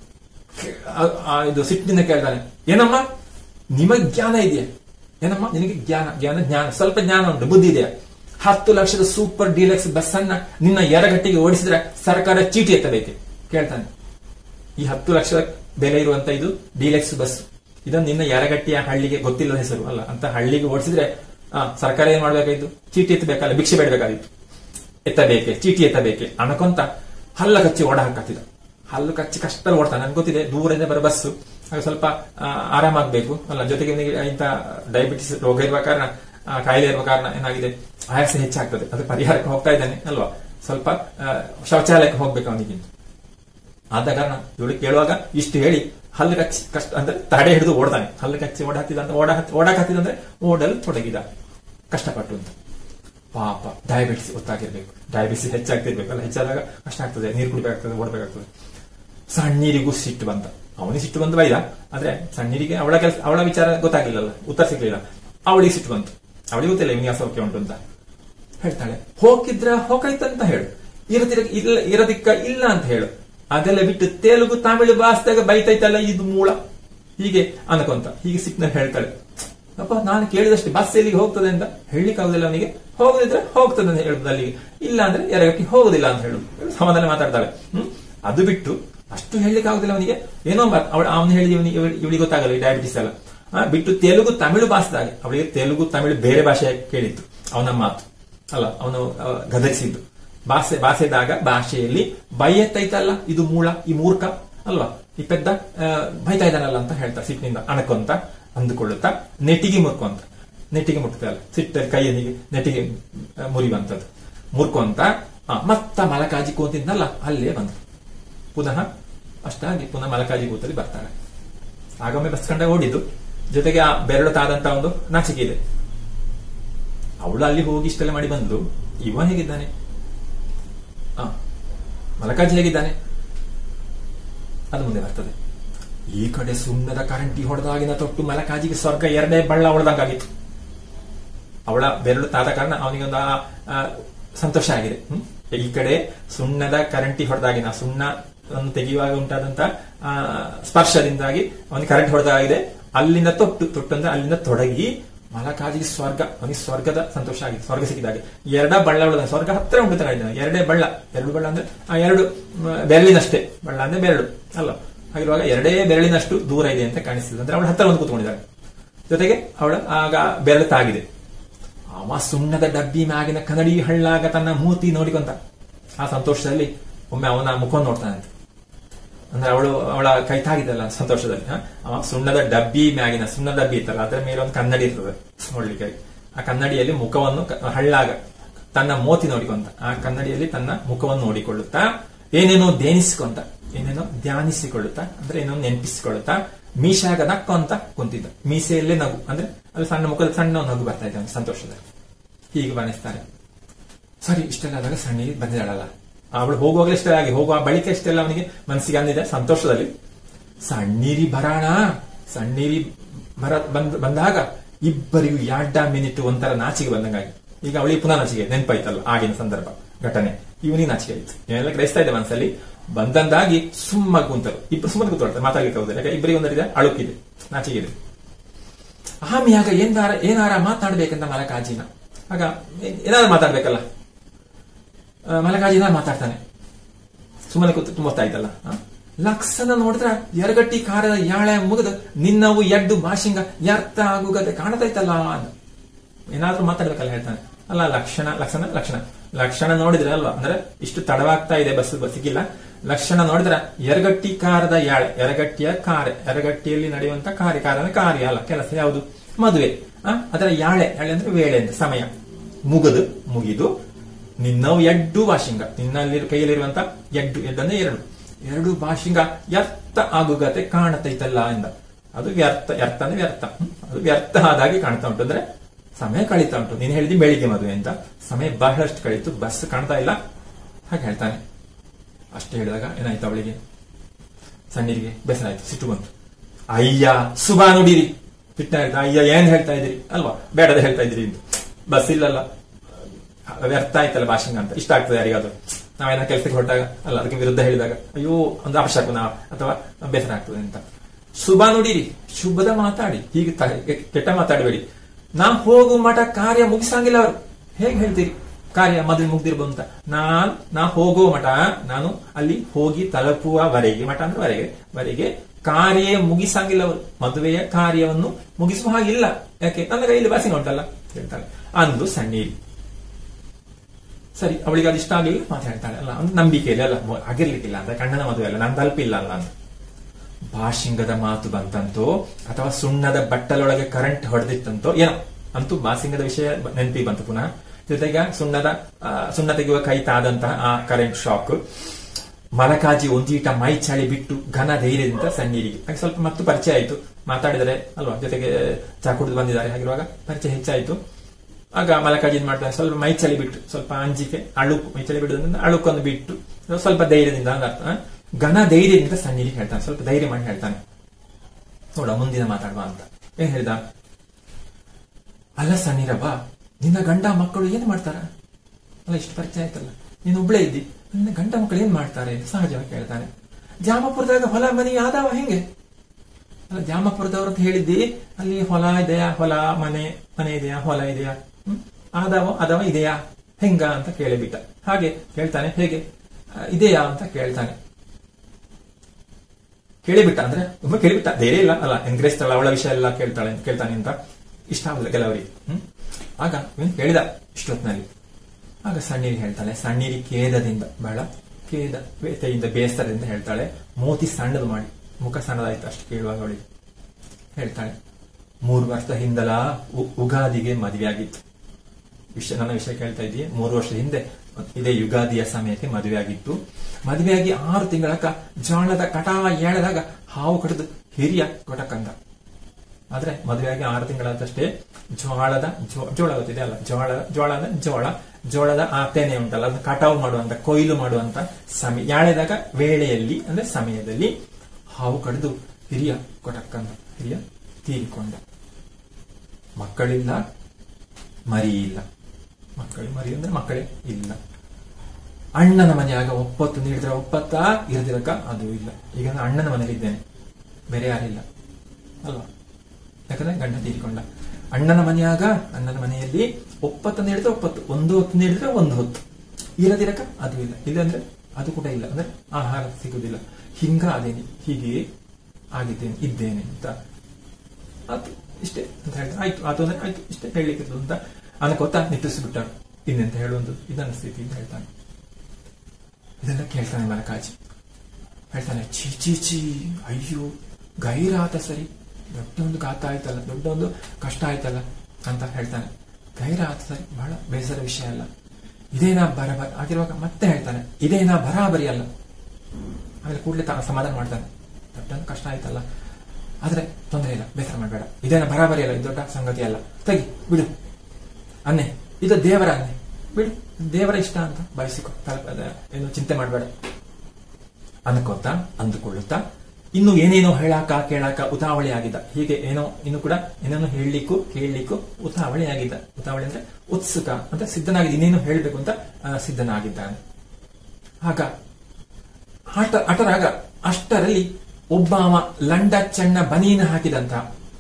ಆ- ಆ ಇದು ಸಿಟ್ಟಿನಿಂದ ಕೇಳ್ತಾನೆ ಏನಮ್ಮ ನಿಮಗೆ ಜ್ಞಾನ ಇದೆಯಾ ಏನಮ್ಮ ನಿನಗೆ ಜ್ಞಾನ ಜ್ಞಾನ ಜ್ಞಾನ ಸ್ವಲ್ಪ ಜ್ಞಾನ ಉಂಟು ಬುದ್ಧಿ ಇದೆಯಾ ಹತ್ತು ಲಕ್ಷದ ಸೂಪರ್ ಡೀಲಕ್ಸ್ ಬಸ್ ಅನ್ನ ನಿನ್ನ ಎರಗಟ್ಟಿಗೆ ಓಡಿಸಿದ್ರೆ ಸರ್ಕಾರ ಚೀಟಿ ಎತ್ತಬೇಕು ಕೇಳ್ತಾನೆ ಈ ಹತ್ತು ಲಕ್ಷ ಬೆಲೆ ಇರುವಂತ ಇದು ಡಿಲೆಕ್ಸ್ ಬಸ್ ಇದನ್ನು ನಿನ್ನ ಯರಗಟ್ಟಿಯ ಹಳ್ಳಿಗೆ ಗೊತ್ತಿಲ್ಲದ ಹೆಸರು ಅಲ್ಲ ಅಂತ ಹಳ್ಳಿಗೆ ಓಡಿಸಿದ್ರೆ ಆ, ಸರ್ಕಾರ ಏನ್ ಮಾಡ್ಬೇಕಾಯ್ತು ಚೀಟಿ ಎತ್ತಬೇಕಲ್ಲ ಭಿಕ್ಷೆ ಬೇಡಬೇಕಾಗಿತ್ತು ಎತ್ತಬೇಕೆ ಚೀಟಿ ಎತ್ತಬೇಕೆ ಅನ್ಕೊಂತ ಹಲ್ಲ ಕಚ್ಚಿ ಓಡ ಹಾಕತ್ತಿದ ಹಲ್ಲು ಕಚ್ಚಿ ಕಷ್ಟ ಓಡ್ತಾನೆ ನನ್ಗೆ ಗೊತ್ತಿದೆ ದೂರದಿಂದ ಬರೋ ಬಸ್ಸು ಆಗ ಸ್ವಲ್ಪ ಆ, ಆರಾಮಾಗ್ಬೇಕು ಅಲ್ಲ ಜೊತೆಗೆ ಇವನಿಗೆ ಇಂಥ ಡಯಾಬಿಟಿಸ್ ರೋಗ ಇರುವ ಕಾರಣ ಆ, ಕಾಯಿಲೆ ಇರುವ ಕಾರಣ ಏನಾಗಿದೆ ಆಯಾಸ ಹೆಚ್ಚಾಗ್ತದೆ ಅದು ಪರಿಹಾರಕ್ಕೆ ಹೋಗ್ತಾ ಇದ್ದಾನೆ ಅಲ್ವಾ ಸ್ವಲ್ಪ ಆ, ಶೌಚಾಲಯಕ್ಕೆ ಹೋಗ್ಬೇಕು ಅವನಿಗಿಂತ ಆದ ಕಾರಣ ಇವಳು ಕೇಳುವಾಗ ಇಷ್ಟು ಹೇಳಿ ಹಲ್ಲು ಕಚ್ಚಿ ಕಷ್ಟ ಅಂದ್ರೆ ತಡೆ ಹಿಡಿದು ಓಡ್ತಾನೆ ಹಲ್ಲು ಕಚ್ಚಿ ಓಡ ಹತ್ತಿದ ಅಂತ ಓಡ ಓಡಕ್ ಹತ್ತಿದ ಅಂದ್ರೆ ಓಡಲು ತೊಡಗಿದ ಕಷ್ಟಪಟ್ಟು ಅಂತ ಪಾಪ ಡಯಾಬಿಟಿಸ್ ಗೊತ್ತಾಗಿರ್ಬೇಕು ಡಯಾಬಿಟಿಸ್ ಹೆಚ್ಚಾಗ್ತಿರ್ಬೇಕಲ್ಲ ಹೆಚ್ಚಾದಾಗ ಕಷ್ಟ ಆಗ್ತದೆ ನೀರು ಕುಡಿಬೇಕಾಗ್ತದೆ ಓಡಬೇಕಾಗ್ತದೆ ಸಣ್ಣೀರಿಗೂ ಸಿಟ್ಟು ಬಂತ ಅವನಿಗೆ ಸಿಟ್ಟು ಬಂದು ಬೈದ ಆದ್ರೆ ಸಣ್ಣೀರಿಗೆ ಅವಳ ಕೆಲಸ ಅವಳ ವಿಚಾರ ಗೊತ್ತಾಗ್ಲಿಲ್ಲಲ್ಲ ಉತ್ತರ ಸಿಗ್ಲಿಲ್ಲ ಅವಳಿಗೆ ಸಿಟ್ಟು ಬಂತು ಅವಳಿಗೆ ಗೊತ್ತಿಲ್ಲ ಇವನಿಗೆ ಅಸೌಖ್ಯ ಉಂಟು ಅಂತ ಹೇಳ್ತಾಳೆ ಹೋಗಿದ್ರ ಹೋಗಾಯ್ತಂತ ಹೇಳು ಇರದಿರ ಇಲ್ಲ ಇರದಿಕ್ಕ ಇಲ್ಲ ಅಂತ ಹೇಳು ಅದೆಲ್ಲ ಬಿಟ್ಟು ತೆಲುಗು ತಮಿಳು ಭಾಷೆದಾಗ ಬೈತೈತಲ್ಲ ಇದು ಮೂಳ ಹೀಗೆ ಅನ್ಕೊಂತ ಹೀಗೆ ಸಿಕ್ನಲ್ಲಿ ಹೇಳ್ತಾಳೆ ಅಪ್ಪ ನಾನು ಕೇಳಿದಷ್ಟು ಬಸ್ ಎಲ್ಲಿಗೆ ಹೋಗ್ತದೆ ಅಂತ ಹೇಳಲಿಕ್ಕಾಗುದಿಲ್ಲ ಅವನಿಗೆ ಹೋಗುದಿದ್ರೆ ಹೋಗ್ತದೆ ಅಂತ ಹೇಳುದು ಅಲ್ಲಿಗೆ ಇಲ್ಲ ಅಂದ್ರೆ ಎರಗಟ್ಟಿ ಹೋಗುದಿಲ್ಲ ಅಂತ ಹೇಳು ಸಮಾಧಾನ ಮಾತಾಡ್ತಾಳೆ ಹ್ಮ್ ಅದು ಬಿಟ್ಟು ಅಷ್ಟು ಹೇಳಲಿಕ್ಕೆ ಆಗುದಿಲ್ಲ ಅವನಿಗೆ ಏನೋ ಅವಳು ಅವನು ಹೇಳಿದ ಇವನಿಗೆ ಇವಳಿಗೆ ಗೊತ್ತಾಗಲ್ಲ ಈ ಡಯಾಬಿಟಿಸ್ ಎಲ್ಲ ಆ, ಬಿಟ್ಟು ತೆಲುಗು ತಮಿಳು ಭಾಷೆದಾಗ ಅವಳಿಗೆ ತೆಲುಗು ತಮಿಳು ಬೇರೆ ಭಾಷೆ ಕೇಳಿತ್ತು ಅವನ ಮಾತು ಅಲ್ಲ ಅವನು ಆ, ಗದರಿಸಿದ್ದು ಭಾಷೆ ಭಾಷೆದಾಗ ಭಾಷೆಯಲ್ಲಿ ಬೈಯತ್ತೈತಲ್ಲ ಇದು ಮೂಳ ಈ ಮೂರ್ಖ ಅಲ್ವಾ ಈ ಪೆದ್ದ ಆ, ಬೈತಾ ಇದ್ದಾನಲ್ಲ ಅಂತ ಹೇಳ್ತಾ ಸಿಟ್ಟಿನಿಂದ ಅಣಕೊಂತ ಅಂದುಕೊಳ್ಳುತ್ತಾ ನೆಟ್ಟಿಗೆ ಮುರ್ಕೊಂತ ನೆಟ್ಟಿಗೆ ಮುಟ್ತಲ್ಲ ಸಿಟ್ಟಲ್ಲಿ ಕೈಯನಿಗೆ ನೆಟ್ಟಿಗೆ ಆ, ಮುರಿಯುವಂತದ್ದು ಮುರ್ಕೊಂತ ಆ, ಮತ್ತ ಮಲಕಾಜಿ ಕೂತಿದ್ನಲ್ಲ ಅಲ್ಲೇ ಬಂತು ಪುನಃ ಅಷ್ಟಾಗಿ ಪುನಃ ಮಲಕಾಜಿ ಕೂತಲ್ಲಿ ಬರ್ತಾಳೆ ಆಗೊಮ್ಮೆ ಬಸ್ ಕಂಡ ಓಡಿದ್ದು ಜೊತೆಗೆ ಆ ಬೆರಳು ತಾದಂತ ಒಂದು ನಾಚಿಕೆ ಇದೆ ಅವಳು ಅಲ್ಲಿ ಹೋಗಿ ಇಷ್ಟೆಲ್ಲ ಮಾಡಿ ಬಂದು ಇವ ಹೇಗಿದ್ದಾನೆ ಆ ಮಲಕಾಜಿ ಹೇಗಿದ್ದಾನೆ ಅದು ಮುಂದೆ ಬರ್ತದೆ ಈ ಕಡೆ ಸುಣ್ಣದ ಕರಂಟಿ ಹೊಡೆದಾಗಿನ ತೊಟ್ಟು ಮಲಕಾಜಿಗೆ ಸ್ವರ್ಗ ಎರಡೇ ಬಳ್ಳ ಹೊಡೆದಂಗಾಗಿತ್ತು ಅವಳ ಬೆರಳು ತಾದ ಕಾರಣ ಅವನಿಗೊಂದು ಆ, ಆ, ಸಂತೋಷ ಆಗಿದೆ ಹ್ಮ್? ಈ ಕಡೆ ಸುಣ್ಣದ ಕರಂಟಿ ಹೊಡೆದಾಗಿನ ಸುಣ್ಣ ಅನ್ನು ತೆಗೆಯುವಾಗ ಉಂಟಾದಂತ ಆ, ಸ್ಪರ್ಶದಿಂದಾಗಿ ಅವನಿಗೆ ಕರೆಂಟ್ ಹೊಡೆದಾಗಿದೆ ಅಲ್ಲಿಂದ ತೊಟ್ಟು ತೊಟ್ಟು ಅಂದ್ರೆ ಅಲ್ಲಿಂದ ತೊಡಗಿ ಮಲಕಾಜಿಗೆ ಸ್ವರ್ಗ ಅವನಿಗೆ ಸ್ವರ್ಗದ ಸಂತೋಷ ಆಗಿದೆ ಸ್ವರ್ಗ ಸಿಕ್ಕಿದಾಗೆ ಎರಡ ಬಳ್ಳ ಉಳಿದ ಸ್ವರ್ಗ ಹತ್ರ ಉಂಟು ತರ ಇದ್ದಾನೆ ಎರಡೇ ಬಳ್ಳ ಎರಡು ಬಳ್ಳ ಅಂದ್ರೆ ಆ ಎರಡು ಮ, ಬೆರಳಿನಷ್ಟೇ ಬಳ್ಳ ಅಂದ್ರೆ ಬೆರಳು ಅಲ್ಲ ಹಾಗಿರುವಾಗ ಎರಡೇ ಬೆರಳಿನಷ್ಟು ದೂರ ಇದೆ ಅಂತ ಕಾಣಿಸ್ತದೆ ಅಂದ್ರೆ ಅವಳು ಹತ್ರ ಒಂದು ಕೂತ್ಕೊಂಡಿದ್ದಾಳೆ ಜೊತೆಗೆ ಅವಳ ಆಗ ಬೆರಳು ತಾಗಿದೆ ಅವ ಸುಣ್ಣದ ಡಬ್ಬಿ ಮ್ಯಾಗಿನ ಕನ್ನಡಿ ಹಳ್ಳಾಗ ತನ್ನ ಮೂತಿ ನೋಡಿಕೊಂತ ಆ ಸಂತೋಷದಲ್ಲಿ ಒಮ್ಮೆ ಅವನ ಮುಖವನ್ನು ನೋಡ್ತಾನಂತೆ ಅಂದ್ರೆ ಅವಳು ಅವಳ ಕೈ ತಾಗಿದ್ದಲ್ಲ ಸಂತೋಷದಲ್ಲಿ ಹ? ಅವ ಸುಣ್ಣದ ಡಬ್ಬಿ ಮ್ಯಾಗಿನ ಸುಣ್ಣದ ಡಬ್ಬಿ ಇತ್ತಲ್ಲ ಅದರ ಮೇಲೆ ಒಂದು ಕನ್ನಡಿ ಇರ್ತದೆ ನೋಡ್ಲಿಕ್ಕೆ ಆ ಕನ್ನಡಿಯಲ್ಲಿ ಮುಖವನ್ನು ಕ- ಹಳ್ಳಾಗ ತನ್ನ ಮೋತಿ ನೋಡಿಕೊಂತ ಆ ಕನ್ನಡಿಯಲ್ಲಿ ತನ್ನ ಮುಖವನ್ನು ನೋಡಿಕೊಳ್ಳುತ್ತಾ ಏನೇನೋ ಧ್ಯಾನಿಸಿಕೊಂತ ಏನೇನೋ ಧ್ಯಾನಿಸಿಕೊಳ್ಳುತ್ತಾ ಅಂದ್ರೆ ಏನೋ ನೆನಪಿಸಿಕೊಳ್ಳುತ್ತಾ ಮೀಶಾಗ ನಕ್ಕೊಂತ ಕುಂತಿದ್ದ ಮೀಸೆಯಲ್ಲೇ ನಗು ಅಂದ್ರೆ ಅಲ್ಲಿ ಸಣ್ಣ ಮುಖದ ಸಣ್ಣ ನಗು ಬರ್ತಾ ಇದ್ದ ಅವ್ನಿಗೆ ಸಂತೋಷದಲ್ಲಿ ಹೀಗೆ ಬಣಿಸ್ತಾರೆ ಸರಿ ಇಷ್ಟೆಲ್ಲ ಆದಾಗ ಸಣ್ಣಿಗೆ ಬಂದಿದ್ದಾಳಲ್ಲ ಅವಳು ಹೋಗುವಾಗಲೇ ಇಷ್ಟೆಲ್ಲ ಆಗಿ ಹೋಗುವ ಬಳಿಕ ಇಷ್ಟೆಲ್ಲ ಅವನಿಗೆ ಮನಸ್ಸಿಗೆ ಅಂದಿದೆ ಸಂತೋಷದಲ್ಲಿ ಸಣ್ಣೀರಿ ಬರಾಣ ಸಣ್ಣೀರಿ ಬರ ಬಂದ್ ಬಂದಾಗ ಇಬ್ಬರಿಗೂ ಯಾಡ್ಡ ಮಿನಿಟ್ ಒಂಥರ ನಾಚಿಗೆ ಬಂದಂಗಾಗಿ ಈಗ ಅವಳಿಗೆ ಪುನಃ ನಾಚಿಕೆ ನೆನಪಾಯ್ತಲ್ಲ ಆಗಿನ ಸಂದರ್ಭ ಘಟನೆ ಇವನಿಗೆ ನಾಚಿಕೆ ಆಯ್ತು ಏನೆಲ್ಲ ಗ್ರಹಿಸ್ತಾ ಇದ್ದೆ ಮನಸ್ಸಲ್ಲಿ ಬಂದಂದಾಗಿ ಸುಮ್ಮ ಕುಂತರು ಇಬ್ರು ಸುಮ್ಮನೆ ಕೂತ್ಕೊಳ್ತಾರೆ ಮಾತಾಡ್ಲಿಕ್ಕೆ ಹೌದಿಲ್ಲ ಯಾಕೆ ಇಬ್ಬರಿಗೆ ಒಂದರಿದೆ ಅಳುಕಿದೆ ನಾಚಿಕೆ ಇದೆ ಆಮ್ಯಾಗ ಏನಾರ ಏನಾರ ಮಾತಾಡ್ಬೇಕಂತ ಮಲಕಾಜಿನ ಆಗ ಏನಾದ್ರು ಮಾತಾಡ್ಬೇಕಲ್ಲ ಆ, ಮಲಕಾಜಿನ ಮಾತಾಡ್ತಾನೆ ಸುಮ್ಮನೆ ಕೂತು ತುಂಬಾ ಆಯ್ತಲ್ಲ ಆ? ಲಕ್ಷನ ನೋಡಿದ್ರ ಎರಗಟ್ಟಿ ಕಾರದ ಯಾಳೆ ಮುಗಿದು ನಿನ್ನವು ಎಡ್ಡು ಭಾಷಿಂಗ ಯರ್ಥ ಆಗುಗದೆ ಕಾಣತೈತಲ್ಲ ಅಂತ ಏನಾದ್ರೂ ಮಾತಾಡ್ಬೇಕಲ್ಲ ಹೇಳ್ತಾನೆ ಅಲ್ಲ ಲಕ್ಷಣ ಲಕ್ಷಣ ಲಕ್ಷಣ ಲಕ್ಷಣ ನೋಡಿದ್ರೆ ಅಲ್ವಾ ಅಂದ್ರೆ ಇಷ್ಟು ತಡವಾಗ್ತಾ ಇದೆ ಬಸ್ ಬಸ್ ಸಿಕ್ಕಿಲ್ಲ ಲಕ್ಷಣ ನೋಡಿದ್ರ ಎರಗಟ್ಟಿ ಕಾರದ ಯಾಳೆ ಎರಗಟ್ಟಿಯ ಕಾರ್ಯ ಎರಗಟ್ಟಿಯಲ್ಲಿ ನಡೆಯುವಂತ ಕಾರ್ಯ ಕಾರ್ಯ ಕಾರ್ಯ ಅಲ್ಲ ಕೆಲಸ ಯಾವುದು ಮದುವೆ ಆ ಅದರ ಯಾಳೆ ಯಾಳೆ ಅಂದ್ರೆ ವೇಳೆ ಅಂತ ಸಮಯ ಮುಗಿದು ಮುಗಿದು ನಿನ್ನವು ಎಡ್ಡು ಭಾಷಿಂಗ ನಿನ್ನಲ್ಲಿ ಕೈಯಲ್ಲಿರುವಂತ ಎಡ್ಡು ಎಡ್ಡಂದ್ರೆ ಎರಡು ಎರಡು ಭಾಷಿಂಗ ವ್ಯರ್ಥ ಆಗುಗತೆ ಕಾಣತೈತಲ್ಲ ಎಂದ ಅದು ವ್ಯರ್ಥ ವ್ಯರ್ಥ ಅಂದ್ರೆ ವ್ಯರ್ಥ ಹ್ಮ್? ಅದು ವ್ಯರ್ಥ ಆದಾಗೆ ಕಾಣ್ತಾ ಉಂಟು ಅಂದ್ರೆ ಸಮಯ ಕಳೀತಾ ಉಂಟು ನೀನು ಹೇಳಿದಿ ಬೆಳಿಗ್ಗೆ ಮದುವೆ ಅಂತ ಸಮಯ ಬಹಳಷ್ಟು ಕಳೀತು ಬಸ್ ಕಾಣ್ತಾ ಇಲ್ಲ ಹಾಗೆ ಹೇಳ್ತಾನೆ ಅಷ್ಟೇ ಹೇಳಿದಾಗ ಏನಾಯ್ತು ಅವಳಿಗೆ ಸಣ್ಣರಿಗೆ ಬೇಸರ ಆಯ್ತು ಸಿಟ್ಟು ಬಂತು ಅಯ್ಯ ಸುಬಾ ನೋಡಿರಿ ಸಿಟ್ಟ ಹೇಳ್ತಾ ಅಯ್ಯ ಏನ್ ಹೇಳ್ತಾ ಇದ್ದೀರಿ ಅಲ್ವಾ ಬೇಡದ ಹೇಳ್ತಾ ಇದ್ದೀರಿ ಅಂತ ಬಸ್ ಇಲ್ಲಲ್ಲ ವ್ಯರ್ಥ ಆಯ್ತಲ್ಲ ಭಾಷಣ ಅಂತ ಇಷ್ಟ ಆಗ್ತದೆ ಯಾರಿಗಾದ್ರು ನಾವೇನ ಕೆಲಸಕ್ಕೆ ಹೊರಟಾಗ ಅಲ್ಲ ಅದಕ್ಕೆ ವಿರುದ್ಧ ಹೇಳಿದಾಗ ಅಯ್ಯೋ ಒಂದು ಅವಶ್ಯಕ ನಾವು ಅಥವಾ ಬೇಸರ ಆಗ್ತದೆ ಅಂತ ಶುಭ ನುಡಿರಿ ಶುಭದ ಮಾತಾಡಿ ಹೀಗೆ ತ- ಕೆಟ್ಟ ಮಾತಾಡಬೇಡಿ ನಾ ಹೋಗು ಮಠ ಕಾರ್ಯ ಮುಗಿಸಂಗಿಲ್ಲ ಅವರು ಹೇಗೆ ಹೇಳ್ತೀರಿ ಕಾರ್ಯ ಮದುವೆ ಮುಗ್ದಿರ್ಬೋದು ಅಂತ ನಾನ್ ನಾ ಹೋಗೋ ಮಠ ನಾನು ಅಲ್ಲಿ ಹೋಗಿ ತಲುಪುವವರೆಗೆ ಮಠ ಅಂದ್ರೆ ವರೆಗೆ ವರೆಗೆ ಕಾರ್ಯ ಮುಗಿಸಂಗಿಲ್ಲ ಅವರು ಮದುವೆಯ ಕಾರ್ಯವನ್ನು ಮುಗಿಸುವ ಹಾಗಿಲ್ಲ ಯಾಕೆ ನನ್ನ ಕೈಯಲ್ಲಿ ಬಾಸಿಂಗ ಉಂಟಲ್ಲ ಹೇಳ್ತಾಳೆ ಅಂದು ಸಣ್ಣೀರಿ ಸರಿ ಅವಳಿಗೆ ಅದು ಇಷ್ಟ ಆಗಲಿಲ್ಲ ಮಾತಾಡ್ತಾಳೆ ಅಲ್ಲ ಒಂದು ನಂಬಿಕೆಯಲ್ಲಿ ಅಲ್ಲ ಮೊ- ಆಗಿರ್ಲಿಕ್ಕಿಲ್ಲ ಅಂತ ಕಣ್ಣನ ಮದುವೆ ಅಲ್ಲ ನಾನು ತಲುಪಿಲ್ಲ ಅಲ್ಲ ಅಂತ ಭಾಷಿಂಗದ ಮಾತು ಬಂತಂತೋ ಅಥವಾ ಸುಣ್ಣದ ಬಟ್ಟಲೊಳಗೆ ಕರೆಂಟ್ ಹೊಡೆದಿತ್ತಂತೋ ಏನೋ ಅಂತೂ ಬಾಸಿಂಗದ ವಿಷಯ ಬ- ನೆನಪಿಗೆ ಬಂತು ಪುನಃ ಜೊತೆಗೆ ಸುಣ್ಣದ ಆ, ಸುಣ್ಣ ತೆಗೆಯುವ ಕೈ ತಾದಂತಹ ಆ ಕರೆಂಟ್ ಶಾಕ್ ಮಲಕಾಜಿ ಒಂದೀಟ ಮೈ ಚಳಿ ಬಿಟ್ಟು ಘನ ಧೈರ್ಯದಿಂದ ಸಣ್ಣೀರಿಗೆ ಹಾಗೆ ಸ್ವಲ್ಪ ಮತ್ತು ಪರಿಚಯ ಆಯಿತು ಮಾತಾಡಿದರೆ ಅಲ್ವಾ ಜೊತೆಗೆ ಚಾ ಕುಡಿದು ಬಂದಿದ್ದಾರೆ ಹಾಗಿರುವಾಗ ಪರಿಚಯ ಹೆಚ್ಚಾಯಿತು ಆಗ ಮಲಕಾಜಿ ಏನ್ ಮಾಡ್ತಾರೆ ಸ್ವಲ್ಪ ಮೈ ಚಳಿ ಬಿಟ್ಟು ಸ್ವಲ್ಪ ಅಂಜಿಕೆ ಅಳುಕು ಮೈ ಚಳಿ ಬಿಡೋದ್ರಿಂದ ಅಳುಕೊಂದು ಬಿಟ್ಟು ಸ್ವಲ್ಪ ಧೈರ್ಯದಿಂದ ಅಂತ ಅರ್ಥ ಆ? ಘನ ಧೈರ್ಯದಿಂದ ಸಣ್ಣೀರಿಗೆ ಹೇಳ್ತಾನೆ ಸ್ವಲ್ಪ ಧೈರ್ಯ ಮಾಡಿ ಹೇಳ್ತಾನೆ ನೋಡ ಮುಂದಿನ ಮಾತಾಡುವ ಅಂತ ಏನ್ ಹೇಳ್ದ ಅಲ್ಲ ಸಣ್ಣೀರವ್ವ ನಿನ್ನ ಗಂಡ ಮಕ್ಕಳು ಏನ್ ಮಾಡ್ತಾರ ಅಲ್ಲ ಇಷ್ಟು ಪರಿಚಯ ಆಯ್ತಲ್ಲ ನೀನು ಒಬ್ಳೇ ಇದ್ದಿ ನಿನ್ನ ಗಂಡ ಮಕ್ಕಳು ಏನ್ ಮಾಡ್ತಾರೆ ಅಂತ ಸಹಜವಾಗಿ ಕೇಳ್ತಾನೆ ಜಾಮಪುರದಾಗ ಹೊಲ ಮನೆ ಆದವ ಹೆಂಗೆ ಅಲ್ಲ ಜಾಮಪುರದವ್ರು ಅಂತ ಹೇಳಿದ್ದಿ ಅಲ್ಲಿ ಹೊಲ ಇದೆಯಾ ಹೊಲ ಮನೆ ಮನೆ ಇದೆಯಾ ಹೊಲ ಇದೆಯಾ ಹ್ಮ್? ಆದವ ಅದವ ಇದೆಯಾ ಹೆಂಗ ಅಂತ ಕೇಳಿಬಿಟ್ಟ ಹಾಗೆ ಕೇಳ್ತಾನೆ ಹೇಗೆ ಆ, ಇದೆಯಾ ಅಂತ ಕೇಳ್ತಾನೆ ಕೇಳಿಬಿಟ್ಟ ಅಂದ್ರೆ ಒಮ್ಮೆ ಕೇಳಿಬಿಟ್ಟ ಧೈರ್ಯ ಇಲ್ಲ ಅಲ್ಲ ಎಂಗ್ರೆಸ್ತಾಳ ಅವಳ ವಿಷಯ ಎಲ್ಲ ಕೇಳ್ತಾಳೆ ಕೇಳ್ತಾನೆ ಅಂತ ಇಷ್ಟ ಆಗಲ್ಲ ಕೆಲವರಿಗೆ ಹ್ಮ್ ಆಗ ಇವನು ಕೇಳಿದ ಇಷ್ಟೊತ್ತಿನಲ್ಲಿ ಆಗ ಸಣ್ಣೀರಿ ಹೇಳ್ತಾಳೆ ಸಣ್ಣೀರಿ ಖೇದದಿಂದ ಬಹಳ ಖೇದ ವ್ಯಥೆಯಿಂದ ಬೇಸರದಿಂದ ಹೇಳ್ತಾಳೆ ಮೋತಿ ಸಣ್ಣದು ಮಾಡಿ ಮುಖ ಸಣ್ಣದಾಯ್ತು ಅಷ್ಟು ಕೇಳುವಾಗ ಅವಳಿಗೆ ಹೇಳ್ತಾಳೆ ಮೂರು ವರ್ಷದ ಹಿಂದಲ ಉ- ಉಗಾದಿಗೆ ಮದುವೆ ಆಗಿತ್ತು ವಿಷಯ ನನ್ನ ವಿಷಯ ಕೇಳ್ತಾ ಇದ್ದೀವಿ ಮೂರು ವರ್ಷದ ಹಿಂದೆ ಇದೇ ಯುಗಾದಿಯ ಸಮಯಕ್ಕೆ ಮದುವೆ ಆಗಿತ್ತು ಮದುವೆಯಾಗಿ ಆರು ತಿಂಗಳಕ ಜೋಳದ ಕಟಾವ ಏಳದಾಗ ಹಾವು ಕಡಿದು ಹಿರಿಯ ಕೊಟಕಂದ ಆದ್ರೆ ಮದುವೆಯಾಗಿ ಆರು ತಿಂಗಳಾದಷ್ಟೇ ಜೋಳದ ಜೋ- ಜೋಳ ಗೊತ್ತಿದೆ ಅಲ್ಲ ಜೋಳ ಜೋಳ ಅಂದ್ರೆ ಜೋಳ ಜೋಳದ ಆ ತೆನೆ ಉಂಟಲ್ಲ ಅದನ್ನ ಕಟಾವು ಮಾಡುವಂತ ಕೊಯ್ಲು ಮಾಡುವಂತ ಸಮಯ ಯಾಳೆದಾಗ ವೇಳೆಯಲ್ಲಿ ಅಂದ್ರೆ ಸಮಯದಲ್ಲಿ ಹಾವು ಕಡಿದು ಹಿರಿಯ ಕೊಟಕ್ಕಂದ ಹಿರಿಯ ತೀರಿಕೊಂಡ ಮಕ್ಕಳಿಲ್ಲ ಮರಿ ಇಲ್ಲ ಮಕ್ಕಳು ಮರಿ ಅಂದ್ರೆ ಮಕ್ಕಳೇ ಇಲ್ಲ ಅಣ್ಣನ ಮನೆಯಾಗ ಒಪ್ಪತ್ತು ನೀಡಿದ್ರೆ ಒಪ್ಪತ್ತ ಇರದಿರಕ ಅದು ಇಲ್ಲ ಈಗ ನಾನು ಅಣ್ಣನ ಮನೇಲಿ ಇದ್ದೇನೆ ಬೇರೆ ಯಾರಿಲ್ಲ ಅಲ್ವಾ ಯಾಕಂದ್ರೆ ಗಂಡ ತೀರಿಕೊಂಡ ಅಣ್ಣನ ಮನೆಯಾಗ ಅಣ್ಣನ ಮನೆಯಲ್ಲಿ ಒಪ್ಪತ್ತು ನೀಡಿದ್ರೆ ಒಪ್ಪತ್ತು ಒಂದು ಹೊತ್ತು ನೀಡಿದ್ರೆ ಒಂದು ಹೊತ್ತು ಇರದಿರಕ ಅದು ಇಲ್ಲ ಇಲ್ಲಂದ್ರೆ ಅದು ಕೂಡ ಇಲ್ಲ ಅಂದ್ರೆ ಆಹಾರ ಸಿಗುದಿಲ್ಲ ಹಿಂಗ ಅದೇನೆ ಹೀಗೆ ಆಗಿದ್ದೇನೆ ಇದ್ದೇನೆ ಅಂತ ಆಯ್ತು ಇಷ್ಟೇ ಅಂತ ಹೇಳಿದ್ರೆ ಆಯ್ತು ಆತು ಅಂದ್ರೆ ಆಯ್ತು ಇಷ್ಟೇ ಹೇಳಲಿಕ್ಕೆ ಅಂತ ಅನ್ಕೋತಾ ನಿಟ್ಟಿಸ್ಬಿಟ್ಟರು ಇನ್ನೆಂತ ಹೇಳುವುದು ಇದನ್ನ ಸ್ಥಿತಿ ಅಂತ ಹೇಳ್ತಾನೆ ಇದೆಲ್ಲ ಕೇಳ್ತಾನೆ ಮಲಕಾಜಿ ಹೇಳ್ತಾನೆ ಚೀ ಚೀ ಚೀ ಅಯ್ಯೋ ಗೈರಾತ ಸರಿ ದೊಡ್ಡ ಒಂದು ಘಾತ ಆಯ್ತಲ್ಲ ದೊಡ್ಡ ಒಂದು ಕಷ್ಟ ಆಯ್ತಲ್ಲ ಅಂತ ಹೇಳ್ತಾನೆ ಗೈರಾತ ಸರಿ ಬಹಳ ಬೇಸರ ವಿಷಯ ಅಲ್ಲ ಇದೇನಾ ಬರಬರಿ ಆಗಿರುವಾಗ ಮತ್ತೆ ಹೇಳ್ತಾನೆ ಇದೇನಾ ಬರಾಬರಿ ಅಲ್ಲ ಆಮೇಲೆ ಕೂಡಲೇ ತಾನು ಸಮಾಧಾನ ಮಾಡ್ತಾನೆ ದೊಡ್ಡ ಒಂದು ಕಷ್ಟ ಆಯ್ತಲ್ಲ ಆದ್ರೆ ತೊಂದರೆ ಇಲ್ಲ ಬೇಸರ ಮಾಡಬೇಡ ಇದೇನ ಬರಾಬರಿ ಅಲ್ಲ ಇದು ದೊಡ್ಡ ಸಂಗತಿ ಅಲ್ಲ ತೆಗಿ ಬಿಡು ಅನ್ನೆ ಇದು ದೇವರ ಅನ್ನೆ ಬಿಡು ದೇವರ ಇಷ್ಟ ಅಂತ ಭಾವಿಸಿಕೊ ತಲುಪ ಅದ- ಏನು ಚಿಂತೆ ಮಾಡಬೇಡ ಅನ್ಕೋತಾ ಅಂದುಕೊಳ್ಳುತ್ತಾ ಇನ್ನು ಏನೇನೋ ಹೇಳಾಕ ಕೇಳಾಕ ಉತಾವಳಿ ಆಗಿದ್ದ ಹೀಗೆ ಏನೋ ಇನ್ನು ಕೂಡ ಏನೇನೋ ಹೇಳಲಿಕ್ಕೂ ಕೇಳಲಿಕ್ಕೂ ಉತಾವಳಿ ಆಗಿದ್ದ ಉತಾವಳಿ ಅಂದ್ರೆ ಉತ್ಸುಕ ಅಂತ ಸಿದ್ಧನಾಗಿದ್ದ ಇನ್ನೇನು ಹೇಳಬೇಕು ಅಂತ ಆ, ಸಿದ್ಧನಾಗಿದ್ದಾನೆ ಆಗ ಆಟ ಅಟರಾಗ ಅಷ್ಟರಲ್ಲಿ ಒಬ್ಬ ಅವ ಲಂಡ ಚಣ್ಣ ಬನೀನ ಹಾಕಿದಂತ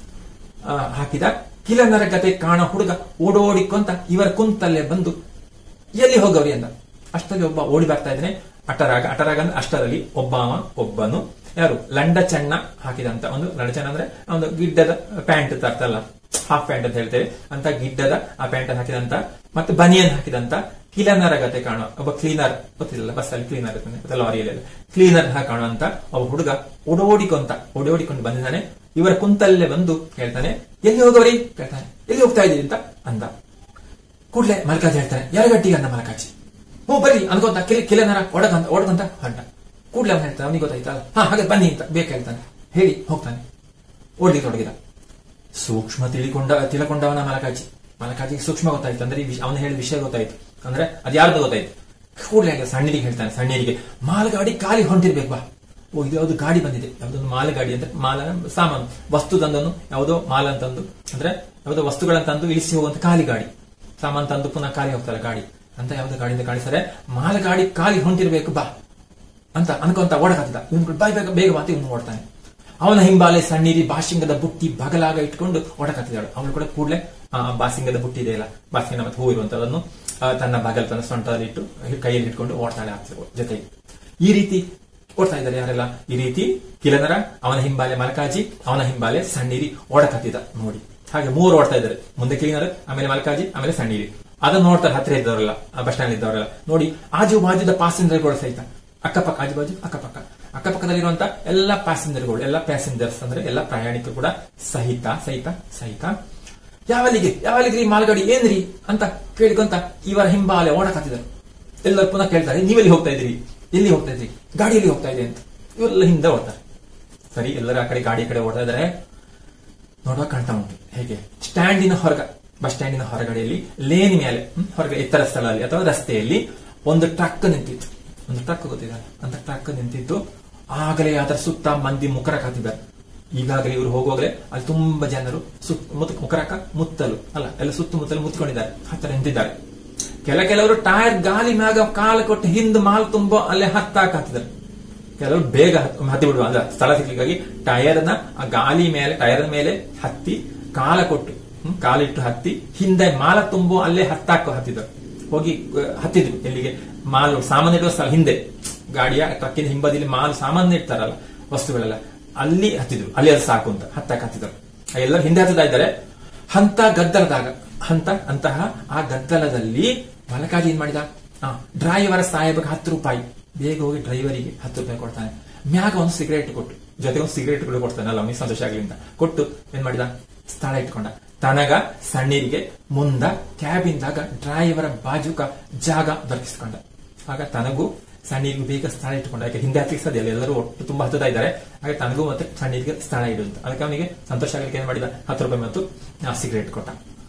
ಆ, ಹಾಕಿದ ಕಿಲನರ ಗತೆ ಕಾಣ ಹುಡುಗ ಓಡೋಡಿಕೊಂತ ಇವರ ಕುಂತಲ್ಲೇ ಬಂದು ಎಲ್ಲಿ ಹೋಗವ್ರಿ ಅಂದ ಅಷ್ಟರಲ್ಲಿ ಒಬ್ಬ ಓಡಿ ಬರ್ತಾ ಇದ್ದಾನೆ ಅಟರಾಗ ಅಟರಾಗ ಅಂದ್ರೆ ಅಷ್ಟರಲ್ಲಿ ಒಬ್ಬ ಅವ ಒಬ್ಬನು ಯಾರು ಲಂಡ ಚಣ್ಣ ಹಾಕಿದಂತ ಒಂದು ಲಂಡ ಚಣ್ಣ ಅಂದ್ರೆ ಒಂದು ಗಿಡ್ಡದ ಪ್ಯಾಂಟ್ ತರ್ತಲ್ಲ ಹಾಫ್ ಪ್ಯಾಂಟ್ ಅಂತ ಹೇಳ್ತೇವೆ ಅಂತ ಗಿಡ್ಡದ ಆ ಪ್ಯಾಂಟ್ ಹಾಕಿದಂತ ಮತ್ತೆ ಬನಿಯನ್ ಹಾಕಿದಂತ ಕಿಲನರ ಗತೆ ಕಾಣುವ ಒಬ್ಬ ಕ್ಲೀನರ್ ಗೊತ್ತಿಲ್ಲ ಬಸ್ ಅಲ್ಲಿ ಕ್ಲೀನರ್ ಇರ್ತಾನೆ ಮತ್ತೆ ಲಾರಿಯಲ್ಲಿ ಕ್ಲೀನರ್ ಕಾಣುವಂತ ಒಬ್ಬ ಹುಡುಗ ಓಡೋಡಿಕೊಂತ ಓಡೋಡಿಕೊಂಡು ಬಂದಿದ್ದಾನೆ ಇವರ ಕುಂತಲ್ಲೇ ಬಂದು ಹೇಳ್ತಾನೆ ಎಲ್ಲಿ ಹೋಗವ್ರಿ ಕೇಳ್ತಾನೆ ಎಲ್ಲಿ ಹೋಗ್ತಾ ಇದೀರಿ ಅಂತ ಅಂದ ಕೂಡ್ಲೆ ಮಲ್ಕಾಜಿ ಹೇಳ್ತಾನೆ ಯಾರಗಟ್ಟಿಗೆ ಅಂದ ಮಲ್ಕಾಜಿ ಹ್ಞೂ ಬರ್ರಿ ಅನ್ಕೊಂತ ಕಿಲಿ ಕಿಲನರ ಒಡಗಂತ ಓಡಕಂತ ಹೊಂಟ ಕೂಡ್ಲೆ ಅವ್ನು ಹೇಳ್ತಾನೆ ಅವನಿಗೆ ಗೊತ್ತಾಯ್ತಲ್ಲ ಹಾ ಹಾಗೆ ಬನ್ನಿ ಅಂತ ಬೇಕು ಹೇಳ್ತಾನೆ ಹೇಳಿ ಹೋಗ್ತಾನೆ ಓಡ್ಲಿಕ್ಕೆ ತೊಡಗಿದ ಸೂಕ್ಷ್ಮ ತಿಳಿಕೊಂಡ ತಿಳ್ಕೊಂಡವನ ಮಲಕಾಜಿ ಮಲಕಾಜಿಗೆ ಸೂಕ್ಷ್ಮ ಗೊತ್ತಾಯ್ತು ಅಂದ್ರೆ ಅವನು ಹೇಳಿದ ವಿಷಯ ಗೊತ್ತಾಯ್ತು ಅಂದ್ರೆ ಅದು ಯಾರ್ದು ಗೊತ್ತಾಯ್ತು ಕೂಡಲೇ ಸಣ್ಣರಿಗೆ ಹೇಳ್ತಾನೆ ಸಣ್ಣರಿಗೆ ಮಾಲಗಾಡಿ ಖಾಲಿ ಹೊಂಟಿರ್ಬೇಕು ಬಾ ಓ ಇದು ಯಾವ್ದು ಗಾಡಿ ಬಂದಿದೆ ಯಾವ್ದೊಂದು ಮಾಲಗಾಡಿ ಅಂದ್ರೆ ಮಾಲ ಸಾಮಾನು ವಸ್ತು ತಂದನು ಯಾವುದೋ ಮಾಲ ಅಂತಂದು ಅಂದ್ರೆ ಯಾವುದೋ ವಸ್ತುಗಳನ್ನ ತಂದು ಇಳಿಸಿ ಹೋಗುವಂತ ಖಾಲಿ ಗಾಡಿ ಸಾಮಾನು ತಂದು ಪುನಃ ಖಾಲಿ ಹೋಗ್ತಾರೆ ಗಾಡಿ ಅಂತ ಯಾವ್ದೋ ಗಾಡಿಯಿಂದ ಕಾಣಿಸ್ತಾರೆ ಮಾಲಗಾಡಿ ಖಾಲಿ ಹೊಂಟಿರ್ಬೇಕು ಬಾ ಅಂತ ಅನ್ಕೊಂತ ಓಡಕತ್ತಿದ ಇವನು ಬಾಯ್ ಬೇಗ ಬೇಗ ಮಾತಿ ಇವನು ಓಡ್ತಾನೆ ಅವನ ಹಿಂಬಾಲೆ ಸಣ್ಣೀರಿ ಬಾಸಿಂಗದ ಬುಟ್ಟಿ ಬಗಲಾಗ ಇಟ್ಕೊಂಡು ಓಡಕತ್ತಿದ್ದಾಳು ಅವಳು ಕೂಡ ಕೂಡಲೇ ಬಾಸಿಂಗದ ಬುಟ್ಟಿ ಇದೆಯಲ್ಲ ಬಾಸಿಂಗನ ಮತ್ತೆ ಹೂ ಇರುವಂತದನ್ನು ಆ, ತನ್ನ ಬಗಲ್ ತನ್ನ ಸೊಂಟದಲ್ಲಿ ಇಟ್ಟು ಕೈಯಲ್ಲಿ ಇಟ್ಕೊಂಡು ಓಡ್ತಾಳೆ ಆಗ್ತಿರೋ ಜೊತೆಗೆ ಈ ರೀತಿ ಓಡ್ತಾ ಇದ್ದಾರೆ ಯಾರೆಲ್ಲ ಈ ರೀತಿ ಕಿಲನರ ಅವನ ಹಿಂಬಾಲೆ ಮಲಕಾಜಿ ಅವನ ಹಿಂಬಾಲೆ ಸಣ್ಣೀರಿ ಓಡಕತ್ತಿದ ನೋಡಿ ಹಾಗೆ ಮೂರು ಓಡ್ತಾ ಇದ್ದಾರೆ ಮುಂದೆ ಕ್ಲೀನರ್ ಆಮೇಲೆ ಮಲಕಾಜಿ ಆಮೇಲೆ ಸಣ್ಣೀರಿ ಅದನ್ನ ನೋಡ್ತಾರೆ ಹತ್ತಿರ ಇದ್ದವರೆಲ್ಲ ಬಸ್ ಸ್ಟ್ಯಾಂಡ್ ಇದ್ದವರೆಲ್ಲ ನೋಡಿ ಆಜು ಬಾಜುದ ಪ್ಯಾಸೆಂಜರ್ಗಳು ಸಹಿತ ಅಕ್ಕಪಕ್ಕ ಆಜು ಬಾಜು ಅಕ್ಕಪಕ್ಕ ಅಕ್ಕಪಕ್ಕದಲ್ಲಿರುವಂತ ಎಲ್ಲ ಪ್ಯಾಸೆಂಜರ್ಗಳು ಎಲ್ಲ ಪ್ಯಾಸೆಂಜರ್ಸ್ ಅಂದ್ರೆ ಎಲ್ಲ ಪ್ರಯಾಣಿಕರು ಕೂಡ ಸಹಿತ ಸಹಿತ ಸಹಿತ ಯಾವಲ್ಲಿಗೆ ಯಾವಲ್ಲಿಗೆ ಈ ಮಾಲ್ಗಾಡಿ ಏನ್ರಿ ಅಂತ ಕೇಳಿಕೊಂತ ಇವರ ಹಿಂಬಾಲೆ ಓಡಕತ್ತಿದ್ದಾರೆ ಎಲ್ಲರೂ ಪುನಃ ಕೇಳ್ತಾರೆ ನೀವೆಲ್ಲಿ ಹೋಗ್ತಾ ಇದ್ದೀರಿ ಎಲ್ಲಿ ಹೋಗ್ತಾ ಇದ್ರಿ ಗಾಡಿಯಲ್ಲಿ ಹೋಗ್ತಾ ಇದೆ ಅಂತ ಇವರೆಲ್ಲ ಹಿಂದೆ ಓಡ್ತಾರೆ ಸರಿ ಎಲ್ಲರ ಆ ಕಡೆ ಗಾಡಿ ಕಡೆ ಓಡ್ತಾ ಇದ್ದಾರೆ ನೋಡುವ ಕಾಣ್ತಾ ಉಂಟು ಹೇಗೆ ಸ್ಟ್ಯಾಂಡಿನ ಹೊರಗ ಬಸ್ ಸ್ಟ್ಯಾಂಡಿನ ಹೊರಗಡೆಯಲ್ಲಿ ಲೇನ್ ಮೇಲೆ ಹ್ಮ್, ಹೊರಗಡೆ ಎತ್ತರ ಸ್ಥಳದಲ್ಲಿ ಅಥವಾ ರಸ್ತೆಯಲ್ಲಿ ಒಂದು ಟ್ರಕ್ ನಿಂತಿತ್ತು ಒಂದು ಟ್ರಕ್ ಗೊತ್ತಿದೆ ಅಂತ ಟ್ರಕ್ ನಿಂತಿತ್ತು ಆಗಲೇ ಅದರ ಸುತ್ತ ಮಂದಿ ಮುಖರಕ್ ಹಾಕಿದ್ದಾರೆ ಈಗಾಗಲೇ ಇವರು ಹೋಗುವಾಗಲೇ ಅಲ್ಲಿ ತುಂಬಾ ಜನರು ಸುತ್ತ ಮುತ್ ಮುಖರಕ ಮುತ್ತಲು ಅಲ್ಲ ಎಲ್ಲ ಸುತ್ತಮುತ್ತಲು ಮುತ್ಕೊಂಡಿದ್ದಾರೆ ಹತ್ತಿರ ನಿಂತಿದ್ದಾರೆ ಕೆಲ ಕೆಲವರು ಟೈರ್ ಗಾಲಿ ಮ್ಯಾಗ ಕಾಲ ಕೊಟ್ಟು ಹಿಂದ್ ಮಾಲ್ ತುಂಬೋ ಅಲ್ಲೇ ಹತ್ತಾಕ ಹತ್ತಿದ್ದಾರೆ ಕೆಲವರು ಬೇಗ ಹತ್- ಹತ್ತಿ ಬಿಡುವ ಅಂದ್ರೆ ಸ್ಥಳ ಸಿಗ್ಲಿಕ್ಕಾಗಿ ಟೈರ್ನ ಆ ಗಾಲಿ ಮೇಲೆ ಟೈರ್ ಮೇಲೆ ಹತ್ತಿ ಕಾಲ ಕೊಟ್ಟು ಹ್ಮ್, ಕಾಲಿಟ್ಟು ಹತ್ತಿ ಹಿಂದೆ ಮಾಲ ತುಂಬೋ ಅಲ್ಲೇ ಹತ್ತಾಕ ಹತ್ತಿದ್ರು ಹೋಗಿ ಅಹ್, ಹತ್ತಿದ್ರು ಎಲ್ಲಿಗೆ ಮಾಲು ಸಾಮಾನು ಇಡುವ ಸ್ಥಳ ಹಿಂದೆ ಗಾಡಿಯ ಟ್ರಕ್ಕಿನ ಹಿಂಬದಿಲಿ ಮಾಲ್ ಸಾಮಾನು ಇಡ್ತಾರಲ್ಲ ವಸ್ತುಗಳೆಲ್ಲ ಅಲ್ಲಿ ಹತ್ತಿದ್ರು ಅಲ್ಲಿ ಅದು ಸಾಕು ಅಂತ ಹತ್ತಾಕ ಹತ್ತಿದ್ರು ಎಲ್ಲರೂ ಹಿಂದೆ ಹತ್ತದ ಇದ್ದಾರೆ ಅಂತ ಗದ್ದಲದಾಗ ಅಂತ ಅಂತಹ ಆ ಗದ್ದಲದಲ್ಲಿ ಮಲಕಾಜಿ ಏನ್ ಮಾಡಿದ ಆ, ಡ್ರೈವರ್ ಸಾಹೇಬಗೆ ಹತ್ತು ರೂಪಾಯಿ ಬೇಗ ಹೋಗಿ ಡ್ರೈವರಿಗೆ ಹತ್ತು ರೂಪಾಯಿ ಕೊಡ್ತಾನೆ ಮ್ಯಾಗ ಒಂದು ಸಿಗರೇಟ್ ಕೊಟ್ಟು ಜೊತೆಗೆ ಒಂದು ಸಿಗರೇಟ್ ಕೂಡ ಕೊಡ್ತಾನೆ ಅಲ್ಲ ಅವನಿಗೆ ಸಂತೋಷ ಆಗ್ಲಿ ಅಂತ ಕೊಟ್ಟು ಏನ್ ಮಾಡಿದ ಸ್ಥಳ ಇಟ್ಕೊಂಡ ತನಗ ಸಣ್ಣೀರಿಗೆ ಮುಂದ ಕ್ಯಾಬಿನ್ದಾಗ ಡ್ರೈವರ ಬಾಜುಕ ಜಾಗ ದೊರಕಿಸ್ಕೊಂಡ ಆಗ ತನಗೂ ಸಣ್ಣೀರಿಗೂ ಬೇಗ ಸ್ಥಳ ಇಟ್ಕೊಂಡ ಯಾಕೆ ಹಿಂದೆ ಹತ್ತಿಗೆ ಸಾಧ್ಯ ಇಲ್ಲ ಎಲ್ಲರೂ ಒಟ್ಟು ತುಂಬಾ ಹತ್ತದ ಇದ್ದಾರೆ ಹಾಗೆ ತನಗೂ ಮತ್ತೆ ಸಣ್ಣೀರಿಗೆ ಸ್ಥಳ ಇಡು ಅಂತ ಅದಕ್ಕೆ ಅವನಿಗೆ ಸಂತೋಷ ಆಗ್ಲಿಕ್ಕೆ ಏನ್ ಮಾಡಿದ ಹತ್ತು ರೂಪಾಯಿ ಮತ್ತು ಸಿಗರೇಟ್ ಕೊಟ್ಟ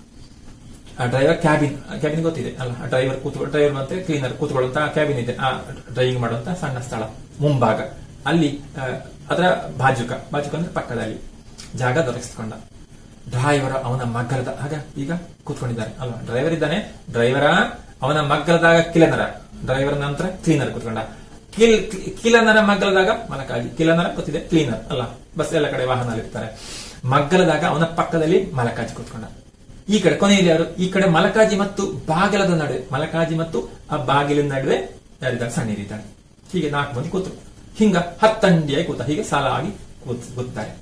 ಆ ಡ್ರೈವರ್ ಕ್ಯಾಬಿನ್ ಕ್ಯಾಬಿನ್ ಗೊತ್ತಿದೆ ಅಲ್ಲ ಆ ಡ್ರೈವರ್ ಕೂತ್ಕೊ ಡ್ರೈವರ್ ಮತ್ತೆ ಕ್ಲೀನರ್ ಕೂತ್ಕೊಳ್ಳುವಂತ ಕ್ಯಾಬಿನ್ ಇದೆ ಆ ಡ್ರೈವಿಂಗ್ ಮಾಡುವಂತ ಸಣ್ಣ ಸ್ಥಳ ಮುಂಭಾಗ ಅಲ್ಲಿ ಆ, ಅದರ ಬಾಜುಕ ಬಾಜುಕ ಅಂದ್ರೆ ಪಕ್ಕದಲ್ಲಿ ಜಾಗ ದೊರಕಿಸಿಕೊಂಡ ಡ್ರೈವರ್ ಅವನ ಮಗ್ಗಲದ ಆಗ ಈಗ ಕೂತ್ಕೊಂಡಿದ್ದಾರೆ ಅಲ್ವಾ ಡ್ರೈವರ್ ಇದ್ದಾನೆ ಡ್ರೈವರ ಅವನ ಮಗ್ಗಲದಾಗ ಕಿಲನರ ಡ್ರೈವರ್ ನಂತರ ಕ್ಲೀನರ್ ಕೂತ್ಕೊಂಡ ಕಿಲ್ ಕಿಲನರ ಮಗ್ಗಲದಾಗ ಮಲಕಾಜಿ ಕಿಲನರ ಗೊತ್ತಿದೆ ಕ್ಲೀನರ್ ಅಲ್ಲ ಬಸ್ ಎಲ್ಲ ಕಡೆ ವಾಹನ ಇರ್ತಾರೆ ಮಗ್ಗಲದಾಗ ಅವನ ಪಕ್ಕದಲ್ಲಿ ಮಲಕಾಜಿ ಕೂತ್ಕೊಂಡ ಈ ಕಡೆ ಕೊನೆಯಲ್ಲಿ ಯಾರು ಈ ಕಡೆ ಮಲಕಾಜಿ ಮತ್ತು ಬಾಗಿಲದ ನಡುವೆ ಮಲಕಾಜಿ ಮತ್ತು ಆ ಬಾಗಿಲಿನ ನಡುವೆ ಯಾರಿದ್ದಾರೆ ಸಣ್ಣೀರಿದ್ದಾರೆ ಹೀಗೆ ನಾಲ್ಕು ಮಂದಿ ಕೂತರು ಹಿಂಗ ಹತ್ತಂಡಿಯಾಗಿ ಕೂತ ಹೀಗೆ ಸಾಲಾಗಿ ಕೂತ್ ಕೂತಾರೆ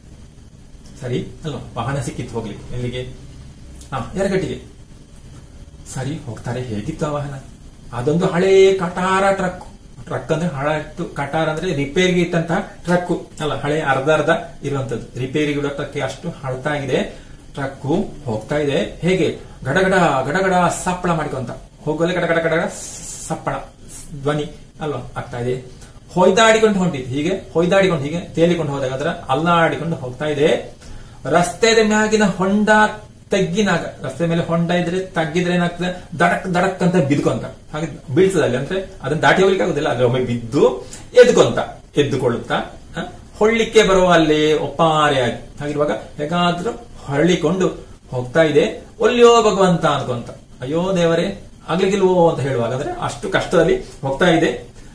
ಸರಿ ಅಲ್ವಾ ವಾಹನ ಸಿಕ್ಕಿತ್ತು ಹೋಗ್ಲಿಕ್ಕೆ ಎಲ್ಲಿಗೆ ಹಾ ಎರಗಟ್ಟಿಗೆ ಸರಿ ಹೋಗ್ತಾರೆ ಹೇಗಿತ್ತು ಆ ವಾಹನ ಅದೊಂದು ಹಳೇ ಕಟಾರ ಟ್ರಕ್ ಟ್ರಕ್ ಅಂದ್ರೆ ಹಳಟ್ಟು ಕಟಾರ ಅಂದ್ರೆ ರಿಪೇರಿಗೆ ಇಟ್ಟಂತಹ ಟ್ರಕ್ ಅಲ್ಲ ಹಳೆ ಅರ್ಧ ಅರ್ಧ ಇರುವಂತದ್ದು ರಿಪೇರಿಗೆ ಇಡೋ ಟ್ರಕ್ ಅಷ್ಟು ಹಳತಾಗಿದೆ ಟ್ರಕ್ ಹೋಗ್ತಾ ಇದೆ ಹೇಗೆ ಗಡಗಡ ಗಡಗಡ ಸಪ್ಪಳ ಮಾಡಿಕೊಂತ ಹೋಗಲೇ ಗಡಗಡ ಗಡಗಡ ಸಪ್ಪಳ ಧ್ವನಿ ಅಲ್ವಾ ಆಗ್ತಾ ಇದೆ ಹೊಯ್ದಾಡಿಕೊಂಡು ಹೊಂಟಿತ್ತು ಹೀಗೆ ಹೊಯ್ದಾಡಿಕೊಂಡು ಹೀಗೆ ತೇಲಿಕೊಂಡು ಹೋದಾಗ ಅದರ ಅಲ್ಲಾಡಿಕೊಂಡು ಹೋಗ್ತಾ ಇದೆ ರಸ್ತೆದ ಮ್ಯಾಗಿನ ಹೊಂಡ ತಗ್ಗಿನಾಗ ರಸ್ತೆ ಮೇಲೆ ಹೊಂಡ ಇದ್ರೆ ತಗ್ಗಿದ್ರೆ ಏನಾಗ್ತದೆ ದಡಕ್ ದಡಕ್ ಅಂತ ಬಿದ್ಕೊಂತ ಹಾಗೆ ಬೀಳ್ತದೆ ಅಲ್ಲಿ ಅಂದ್ರೆ ಅದನ್ನ ದಾಟಿ ಹೋಗ್ಲಿಕ್ಕೆ ಆಗುದಿಲ್ಲ ಅಲ್ಲಿ ಒಮ್ಮೆ ಬಿದ್ದು ಎದ್ಕೊಂತ ಎದ್ದುಕೊಳ್ಳುತ್ತಾ ಹ, ಹೊಳ್ಳಿಕ್ಕೆ ಬರುವ ಅಲ್ಲಿ ಒಪ್ಪಾರೆಯಾಗಿ ಹಾಗಿರುವಾಗ ಹೇಗಾದ್ರೂ ಹೊಳ್ಳಿಕೊಂಡು ಹೋಗ್ತಾ ಇದೆ ಒಲ್ಲಿಯೋ ಭಗವಂತ ಅನ್ಕೊಂತ ಅಯ್ಯೋ ದೇವರೇ ಆಗ್ಲಿಕ್ಕಿಲ್ವೋ ಅಂತ ಹೇಳುವಾಗ ಅಂದ್ರೆ ಅಷ್ಟು ಕಷ್ಟದಲ್ಲಿ ಹೋಗ್ತಾ ಇದೆ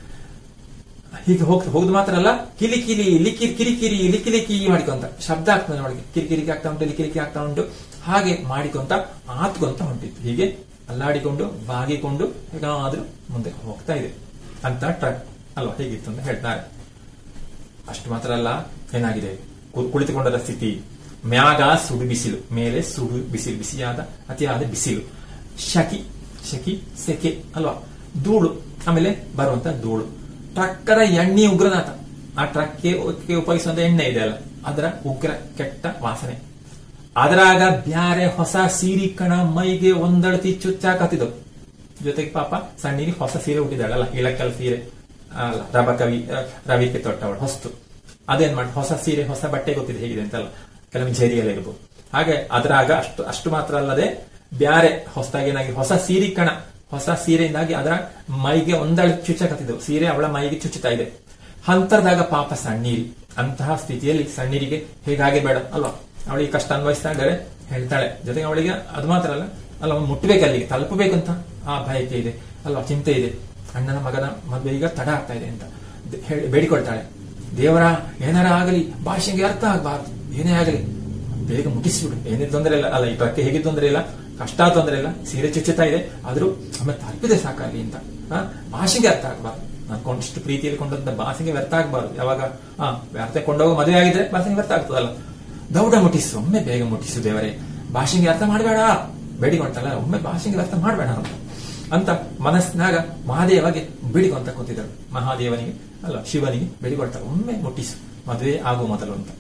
ಹೀಗೆ ಹೋಗ್ ಹೋಗುದು ಮಾತ್ರ ಅಲ್ಲ ಕಿಲಿ ಕಿಲಿ ಲಿಕಿರಿ ಕಿರಿಕಿರಿ ಲಿಕಿ ಲಿಕಿ ಮಾಡಿಕೊಂತ ಶಬ್ದ ಆಗ್ತದೆ ಒಳಗೆ ಕಿರಿಕಿರಿಕಿ ಆಗ್ತಾ ಉಂಟು ಲಿಕಿಲಿಕಿ ಆಗ್ತಾ ಉಂಟು ಹಾಗೆ ಮಾಡಿಕೊಂತ ಆತ್ಕೊಂತ ಹೊಂಟಿತ್ತು ಹೀಗೆ ಅಲ್ಲಾಡಿಕೊಂಡು ಬಾಗಿಕೊಂಡು ಹೇಗಾದ್ರೂ ಮುಂದೆ ಹೋಗ್ತಾ ಇದೆ ಅಂತ ಟ್ರಕ್ ಅಲ್ವಾ ಹೇಗಿತ್ತು ಅಂತ ಹೇಳ್ತಾರೆ ಅಷ್ಟು ಮಾತ್ರ ಅಲ್ಲ ಏನಾಗಿದೆ ಕು- ಕುಳಿತುಕೊಂಡದ ಸ್ಥಿತಿ ಮ್ಯಾಗ ಸುಡು ಬಿಸಿಲು ಮೇಲೆ ಸುಡು ಬಿಸಿಲು ಬಿಸಿಯಾದ ಅತಿಯಾದ ಬಿಸಿಲು ಶಕಿ ಶಕಿ ಸೆಕೆ ಅಲ್ವಾ ಧೂಳು ಆಮೇಲೆ ಬರುವಂತ ಧೂಳು ಟ್ರಕ್ಕರ ಎಣ್ಣೆ ಉಗ್ರನಾಥ ಆ ಟ್ರಕ್ಗೆ ಗೆ ಉಪಯೋಗಿಸುವಂತ ಎಣ್ಣೆ ಇದೆ ಅಲ್ಲ ಅದರ ಉಗ್ರ ಕೆಟ್ಟ ವಾಸನೆ ಅದರಾಗ ಬ್ಯಾರೆ ಹೊಸ ಸೀರಿ ಕಣ ಮೈಗೆ ಒಂದಳತಿ ಚುಚ್ಚಾಕತ್ತಿದ್ದವು ಜೊತೆಗೆ ಪಾಪ ಸಣ್ಣೀರಿ ಹೊಸ ಸೀರೆ ಹುಟ್ಟಿದಾಳಲ್ಲ ಇಳಕಲ್ ಸೀರೆ ಅಲ್ಲ ರಬ ಕವಿ ಆ, ರವಿಕೆ ತೊಟ್ಟವಳು ಹೊಸ್ತು ಅದೇನ್ ಮಾಡಿ ಹೊಸ ಸೀರೆ ಹೊಸ ಬಟ್ಟೆ ಗೊತ್ತಿದೆ ಹೇಗಿದೆ ಅಂತಲ್ಲ ಕೆಲವೊಮ್ಮೆ ಜರಿಯಲ್ಲ ಇರ್ಬೋದು ಹಾಗೆ ಅದ್ರಾಗ ಅಷ್ಟು ಅಷ್ಟು ಮಾತ್ರ ಅಲ್ಲದೆ ಬ್ಯಾರೆ ಹೊಸದಾಗಿ ಏನಾಗಿ ಹೊಸ ಸೀರೆ ಕಣ ಹೊಸ ಸೀರೆಯಿಂದಾಗಿ ಅದರ ಮೈಗೆ ಒಂದಳು ಚುಚ್ಚಕತ್ತಿದ್ದವು ಸೀರೆ ಅವಳ ಮೈಗೆ ಚುಚ್ಚುತ್ತಾ ಇದೆ ಹಂತರದಾಗ ಪಾಪ ಸಣ್ಣೀರಿ ಅಂತಹ ಸ್ಥಿತಿಯಲ್ಲಿ ಸಣ್ಣೀರಿಗೆ ಹೇಗಾಗಿ ಬೇಡ ಅಲ್ವಾ ಅವಳಿಗೆ ಕಷ್ಟ ಅನ್ವಯಿಸ್ತಾ ಇದ್ದಾರೆ ಹೇಳ್ತಾಳೆ ಜೊತೆಗೆ ಅವಳಿಗೆ ಅದು ಮಾತ್ರ ಅಲ್ಲ ಅಲ್ಲ ಅವ್ನು ಮುಟ್ಬೇಕು ಅಲ್ಲಿಗೆ ತಲುಪಬೇಕಂತ ಆ ಬಯಕೆ ಇದೆ ಅಲ್ವಾ ಚಿಂತೆ ಇದೆ ಅಣ್ಣನ ಮಗನ ಮದುವೆ ಈಗ ತಡ ಆಗ್ತಾ ಇದೆ ಅಂತ ದೆ- ಹೇಳಿ ಬೇಡಿಕೊಳ್ತಾಳೆ ದೇವರ ಏನಾರ ಆಗಲಿ ಭಾಷೆಗೆ ಅರ್ಥ ಆಗಬಾರ್ದು ಏನೇ ಆಗಲಿ ಬೇಗ ಮುಟ್ಟಿಸ್ಬಿಡು ಏನೇ ತೊಂದರೆ ಇಲ್ಲ ಅಲ್ಲ ಈ ಟ್ರಕ್ಕೆ ಹೇಗೆ ತೊಂದರೆ ಇಲ್ಲ ಕಷ್ಟ ತೊಂದರೆ ಇಲ್ಲ ಸೀರೆ ಚುಚ್ಚುತ್ತಾ ಇದೆ ಆದ್ರೂ ಆಮೇಲೆ ತಲುಪಿದೆ ಸಾಕಾಗ್ಲಿ ಅಂತ ಆ, ಭಾಷೆಗೆ ಅರ್ಥ ಆಗಬಾರ್ದು ನಾನು ಕೊಂಡಷ್ಟು ಪ್ರೀತಿಯಲ್ಲಿ ಕೊಂಡಂತ ಭಾಷೆಗೆ ವ್ಯರ್ಥ ಆಗಬಾರ್ದು ಯಾವಾಗ ಆ ವ್ಯರ್ಥ ಕೊಂಡೋಗೋ ಮದುವೆ ಆಗಿದ್ರೆ ಭಾಷೆಗೆ ವ್ಯರ್ಥ ಆಗ್ತದಲ್ಲ ದೌಡ ಮುಟ್ಟಿಸು ಒಮ್ಮೆ ಬೇಗ ಮುಟ್ಟಿಸು ದೇವರೇ ಭಾಷೆಗೆ ಅರ್ಥ ಮಾಡಬೇಡ ಬೇಡಿಕೊಂಡಲ್ಲ ಒಮ್ಮೆ ಭಾಷೆಗೆ ಅರ್ಥ ಮಾಡಬೇಡ ಅಂತ ಅಂತ ಮನಸ್ಸಿನಾಗ ಮಹಾದೇವಗೆ ಬೇಡಿಕೊಂತ ಕೂತಿದ್ದಳು ಮಹಾದೇವನಿಗೆ ಅಲ್ಲ ಶಿವನಿಗೆ ಬೇಡಿಕೊಳ್ತಾರೆ ಒಮ್ಮೆ ಮುಟ್ಟಿಸು ಮದುವೆ ಆಗುವ ಮೊದಲು ಅಂತ